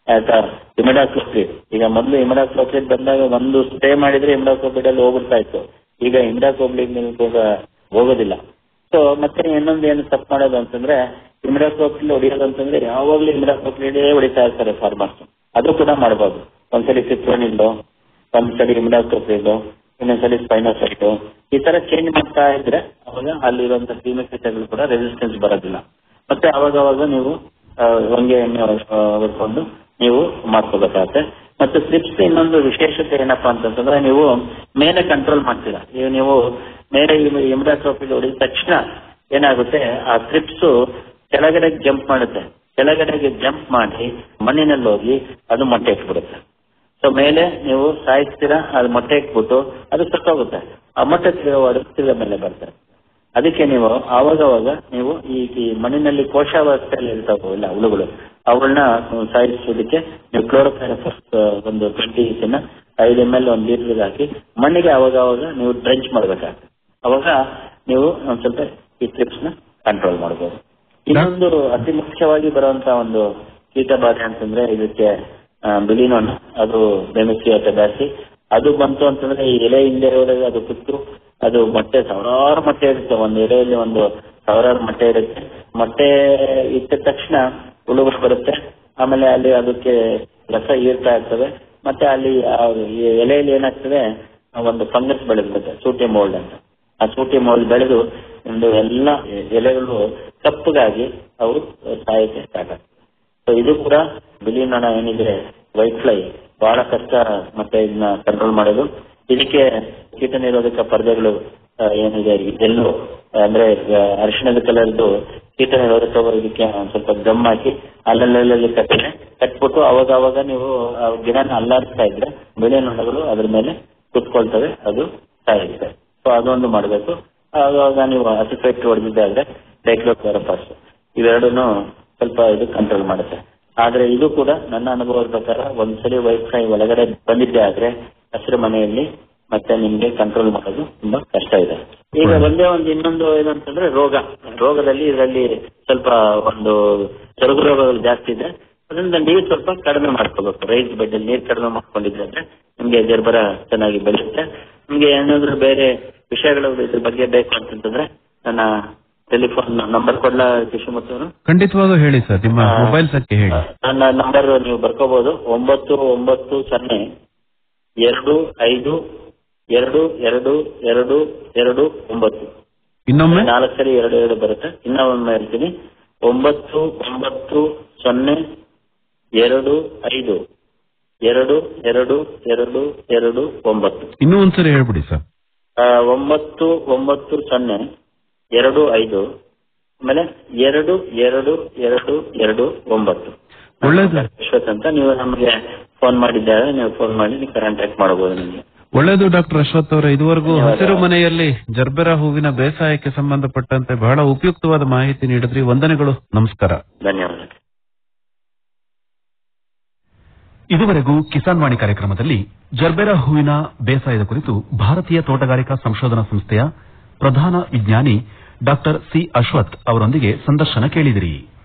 ಇಮಿಡಾಕ್ಲೋಪ್ರಿಡ್ ಈಗ ಮೊದಲು ಇಮಿಡಾಕ್ಲೋಪ್ರಿಡ್ ಬಂದಾಗ ಒಂದು ಸ್ಪ್ರೇ ಮಾಡಿದ್ರೆ ಇಮಿಡಾಕ್ಲೋಪ್ರಿಡ್ ಅಲ್ಲಿ ಹೋಗ್ಬಿಡ್ತಾ ಇತ್ತು ಈಗ ಇಮಿಡಾಕ್ಲೋಪ್ರಿಡ್ ಕೂಡ ಹೋಗೋದಿಲ್ಲ ಸೊ ಮತ್ತೆ ಇನ್ನೊಂದು ಏನು ತಪ್ಪು ಮಾಡೋದು ಅಂತಂದ್ರೆ ಇಮಿಡಾಕ್ಲೋಪ್ರಿಡ್ ಹೊಡಿಯೋದು ಅಂತಂದ್ರೆ ಯಾವಾಗ್ಲೂ ಇಮಿಡಾಕ್ಲೋಪ್ರಿಡೇ ಹೊಡಿತಾ ಇರ್ತಾರೆ ಫಾರ್ಮರ್ಸ್ ಅದು ಕೂಡ ಮಾಡಬಹುದು ಒಂದ್ಸಲಿ ಸಿಟ್ರೋನಿಲ್ಲು ಒಂದ್ಸಲಿ ಇಮಿಡಾಕ್ಲೋಪ್ರಿಡ್ ಇನ್ನೊಂದ್ಸಲಿ ಸ್ಪೈನೋಸೈಟ್ ಈ ತರ ಚೇಂಜ್ ಮಾಡ್ತಾ ಇದ್ರೆ ಅವಾಗ ಅಲ್ಲಿರುವಂತ ಕ್ರಿಮಿಕೀಟಗಳು ಕೂಡ ರೆಸಿಸ್ಟೆನ್ಸ್ ಬರೋದಿಲ್ಲ ಮತ್ತೆ ಅವಾಗ ಅವಾಗ ನೀವು ಆ, ಹೊಂಗೆ ಎಣ್ಣೆ ಆ, ಹೊಡ್ಕೊಂಡು ನೀವು ಮಾಡ್ಕೋಬೇಕಾಗತ್ತೆ ಮತ್ತೆ ಸ್ಲಿಪ್ಸ್ ಇನ್ನೊಂದು ವಿಶೇಷತೆ ಏನಪ್ಪಾ ಅಂತಂದ್ರೆ ನೀವು ಮೇಲೆ ಕಂಟ್ರೋಲ್ ಮಾಡ್ತೀರಾ ಈಗ ನೀವು ಮೇಲೆ ಇಮಿಡಾಕ್ಲೋಪಿಡ್ ಹೊಡಿದ ತಕ್ಷಣ ಏನಾಗುತ್ತೆ ಆ ಸ್ಲಿಪ್ಸ್ ಕೆಳಗಡೆ ಜಂಪ್ ಮಾಡುತ್ತೆ ಕೆಳಗಡೆಗೆ ಜಂಪ್ ಮಾಡಿ ಮಣ್ಣಿನಲ್ಲಿ ಹೋಗಿ ಅದು ಮೊಟ್ಟೆ ಇಟ್ಬಿಡುತ್ತೆ ಸೊ ಮೇಲೆ ನೀವು ಸಾಯಿಸ್ತೀರಾ ಅದು ಮೊಟ್ಟೆ ಇಟ್ಬಿಟ್ಟು ಅದು ಸತ್ತೋಗುತ್ತೆ ಆ ಮೊಟ್ಟೆ ತಿರುಗ ತಿರ್ಗ ಮೇಲೆ ಬರ್ತದೆ ಅದಕ್ಕೆ ನೀವು ಆವಾಗವಾಗ ನೀವು ಈ ಈ ಮಣ್ಣಿನಲ್ಲಿ ಕೋಶಾವಸ್ಥೆಯಲ್ಲಿ ಇರ್ತಾವೆ ಇಲ್ಲ ಹುಳುಗಳು ಅವುಗಳನ್ನ ಸಾಯಿಸೋದಕ್ಕೆ ನೀವು ಕ್ಲೋರೋಫೈರಫಸ್ ಒಂದು ಟ್ವೆಂಟಿ ನ ಐದು ಎಮ್ ಎಲ್ ಒಂದು ಲೀಟರ್ಗೆ ಹಾಕಿ ಮಣ್ಣಿಗೆ ಅವಾಗವಾಗ ನೀವು ಡ್ರೆಂಚ್ ಮಾಡಬೇಕಾಗ್ತದೆ ಅವಾಗ ನೀವು ಒಂದ್ ಸ್ವಲ್ಪ ಈ ಟ್ರಿಪ್ಸ್ ನ ಕಂಟ್ರೋಲ್ ಮಾಡಬಹುದು ಇನ್ನೊಂದು ಅತಿ ಮುಖ್ಯವಾಗಿ ಬರುವಂತ ಒಂದು ಕೀಟ ಬಾಧೆ ಅಂತಂದ್ರೆ ಇದಕ್ಕೆ ಆ, ಬಿಳಿ ನೊಣ ಅದು ಬೆಮಿಸಿಯಟ ಬ್ಯಾಸಿ ಅದು ಬಂತು ಅಂತಂದ್ರೆ ಈ ಎಲೆ ಹಿಂದೆ ಹೋದಾಗ ಅದು ಕಿತ್ತು ಅದು ಮೊಟ್ಟೆ ಸಾವಿರಾರು ಮೊಟ್ಟೆ ಇರುತ್ತೆ ಒಂದು ಎಲೆಯಲ್ಲಿ ಒಂದು ಸಾವಿರಾರು ಮೊಟ್ಟೆ ಇರುತ್ತೆ ಮೊಟ್ಟೆ ಇಟ್ಟ ತಕ್ಷಣ ಹುಳುಗಳು ಬರುತ್ತೆ ಆಮೇಲೆ ಅಲ್ಲಿ ಅದಕ್ಕೆ ರಸ ಹೀರ್ತಾ ಇರ್ತವೆ ಮತ್ತೆ ಅಲ್ಲಿ ಆ ಈ ಎಲೆಯಲ್ಲಿ ಏನಾಗ್ತದೆ ಆ ಒಂದು ಫಂಗಸ್ ಬೆಳೆದ್ಬಿಡುತ್ತೆ ಸೂಟಿ ಮೋಲ್ಡ್ ಅಂತ ಆ ಸೂಟಿ ಮೋಲ್ಡ್ ಬೆಳೆದು ಒಂದು ಎಲ್ಲ ಎಲೆಗಳು ಕಪ್ಪಗಾಗಿ ಅವು ಸಾಯಕ್ಕೆ ಸ್ಟಾರ್ಟ್ ಆಗ್ತದೆ ಸೊ ಇದು ಕೂಡ ಬಿಳಿ ನೊಣ ಏನಿದ್ರೆ ವೈಟ್ ಫ್ಲೈ ಬಹಳ ಕಷ್ಟ ಮತ್ತೆ ಇದನ್ನ ಕಂಟ್ರೋಲ್ ಮಾಡೋದು ಇದಕ್ಕೆ ಕೀಟ ನಿರೋಧಕ ಪರ್ದೆಗಳು ಆ, ಏನಿದೆ ಎಲ್ಲೋ ಅಂದ್ರೆ ಆ, ಅರಿಶಿಣದ ಕಲರ್ದು ಕೀಟ ನಿರೋಧಕ ಇದಕ್ಕೆ ಒಂದ್ ಸ್ವಲ್ಪ ಗಮ್ ಹಾಕಿ ಅಲ್ಲಲ್ಲಲ್ಲಿ ಕಟ್ಟಿದ್ರೆ ಕಟ್ಬಿಟ್ಟು ಅವಾಗ ಅವಾಗ ನೀವು ಆ ಗಿಡನ ಅಲ್ಲಾಡಿಸ್ತಾ ಇದ್ರೆ ಬಿಳಿ ನೊಣಗಳು ಅದ್ರ ಮೇಲೆ ಕುತ್ಕೊಳ್ತವೆ ಅದು ಸಾಯುತ್ತೆ ಸೊ ಅದೊಂದು ಮಾಡಬೇಕು ಆವಾಗ ನೀವು ಅಸಿಫೆಕ್ಟ್ ಹೊಡೆದಿದ್ದಾದ್ರೆ ಡೈಕ್ಲೋಕ್ಲೋರಫಾಸ್ ಇವೆರಡನ್ನು ಸ್ವಲ್ಪ ಇದು ಕಂಟ್ರೋಲ್ ಮಾಡುತ್ತೆ ಆದ್ರೆ ಇದು ಕೂಡ ನನ್ನ ಅನುಭವದ ಪ್ರಕಾರ ಒಂದ್ಸಲಿ ವೈಫೈ ಒಳಗಡೆ ಬಂದಿದ್ದೆ ಆದ್ರೆ ಹಸಿರು ಮನೆಯಲ್ಲಿ ಮತ್ತೆ ನಿಮ್ಗೆ ಕಂಟ್ರೋಲ್ ಮಾಡೋದು ತುಂಬಾ ಕಷ್ಟ ಇದೆ ಈಗ ಒಂದೇ ಒಂದು ಇನ್ನೊಂದು ಏನಂತಂದ್ರೆ ರೋಗ ರೋಗದಲ್ಲಿ ಇದರಲ್ಲಿ ಸ್ವಲ್ಪ ಒಂದು ಸೊರಗು ರೋಗಗಳು ಜಾಸ್ತಿ ಇದೆ ಅದರಿಂದ ನೀರು ಸ್ವಲ್ಪ ಕಡಿಮೆ ಮಾಡ್ಕೋಬೇಕು ರೈಸ್ ಬೆಡ್ ಅಲ್ಲಿ ನೀರು ಕಡಿಮೆ ಮಾಡ್ಕೊಂಡಿದ್ರೆ ಅಂದ್ರೆ ನಿಮ್ಗೆ ಜರ್ಬರ ಚೆನ್ನಾಗಿ ಬೆಳೆಯುತ್ತೆ ನಿಮ್ಗೆ ಏನಾದ್ರು ಬೇರೆ ವಿಷಯಗಳು ಇದ್ರ ಬಗ್ಗೆ ಬೇಕು ಅಂತಂತಂದ್ರೆ ನನ್ನ ಟೆಲಿಫೋನ್ ನಂಬರ್ ಕೊಡ್ಲಾ ಶಿಶುಮೂರ್ತಿ ಅವರು ಖಂಡಿತವಾಗೂ ಹೇಳಿ ಸರ್ ನಿಮ್ಮ ಆ, ಮೊಬೈಲ್ ಸಂಖ್ಯೆ ಹೇಳಿ ನನ್ನ ನಂಬರ್ ನೀವು ಬರ್ಕೋಬಹುದು ಒಂಬತ್ತು ಒಂಬತ್ತು ಸೊನ್ನೆ ಎರಡು ಐದು ಎರಡು ಎರಡು ಎರಡು ಎರಡು ಒಂಬತ್ತು ಇನ್ನೊಮ್ಮೆ ನಾಲ್ಕು ಸರಿ ಎರಡು ಎರಡು ಬರುತ್ತೆ ಇನ್ನೊಮ್ಮೆ ಹೇಳ್ತೀನಿ ಒಂಬತ್ತು ಒಂಬತ್ತು ಸೊನ್ನೆ ಎರಡು ಐದು ಎರಡು ಎರಡು ಎರಡು ಎರಡು ಒಂಬತ್ತು ಇನ್ನೂ ಒಂದ್ಸರಿ ಹೇಳ್ಬಿಡಿ ಸರ್ ಆ, ಒಂಬತ್ತು ಒಂಬತ್ತು ಸೊನ್ನೆ ಎರಡು ಐದು ಆಮೇಲೆ ಎರಡು ಎರಡು ಎರಡು ಎರಡು ಒಂಬತ್ತು ಒಳ್ಳೇದು. ಅಶ್ವಥ್ ಅಂತ ನೀವು ನಮಗೆ ಫೋನ್ ಮಾಡಿದ್ದಾರೆ ನೀವು ಫೋನ್ ಮಾಡಿ ನೀವು ಕಾಂಟ್ಯಾಕ್ಟ್ ಮಾಡಬಹುದು ನಿಮಗೆ ಒಳ್ಳೆಯದು ಡಾಕ್ಟರ್ ಅಶ್ವಥ್ ಅವರೇ ಇದುವರೆಗೂ ಧನ್ಯವಾದ. ಹಸಿರು ಮನೆಯಲ್ಲಿ ಜರ್ಬೆರಾ ಹೂವಿನ ಬೇಸಾಯಕ್ಕೆ ಸಂಬಂಧಪಟ್ಟಂತೆ ಬಹಳ ಉಪಯುಕ್ತವಾದ ಮಾಹಿತಿ ನೀಡಿದ್ರಿ ವಂದನೆಗಳು ನಮಸ್ಕಾರ ಧನ್ಯವಾದ ಇದುವರೆಗೂ ಕಿಸಾನ್ ವಾಣಿ ಕಾರ್ಯಕ್ರಮದಲ್ಲಿ ಜರ್ಬೆರಾ ಹೂವಿನ ಬೇಸಾಯದ ಕುರಿತು ಭಾರತೀಯ ತೋಟಗಾರಿಕಾ ಸಂಶೋಧನಾ ಸಂಸ್ಥೆಯ ಪ್ರಧಾನ ವಿಜ್ಞಾನಿ ಡಾಕ್ಟರ್ ಸಿ ಅಶ್ವಥ್ ಅವರೊಂದಿಗೆ ಸಂದರ್ಶನ ಕೇಳಿದಿರಿ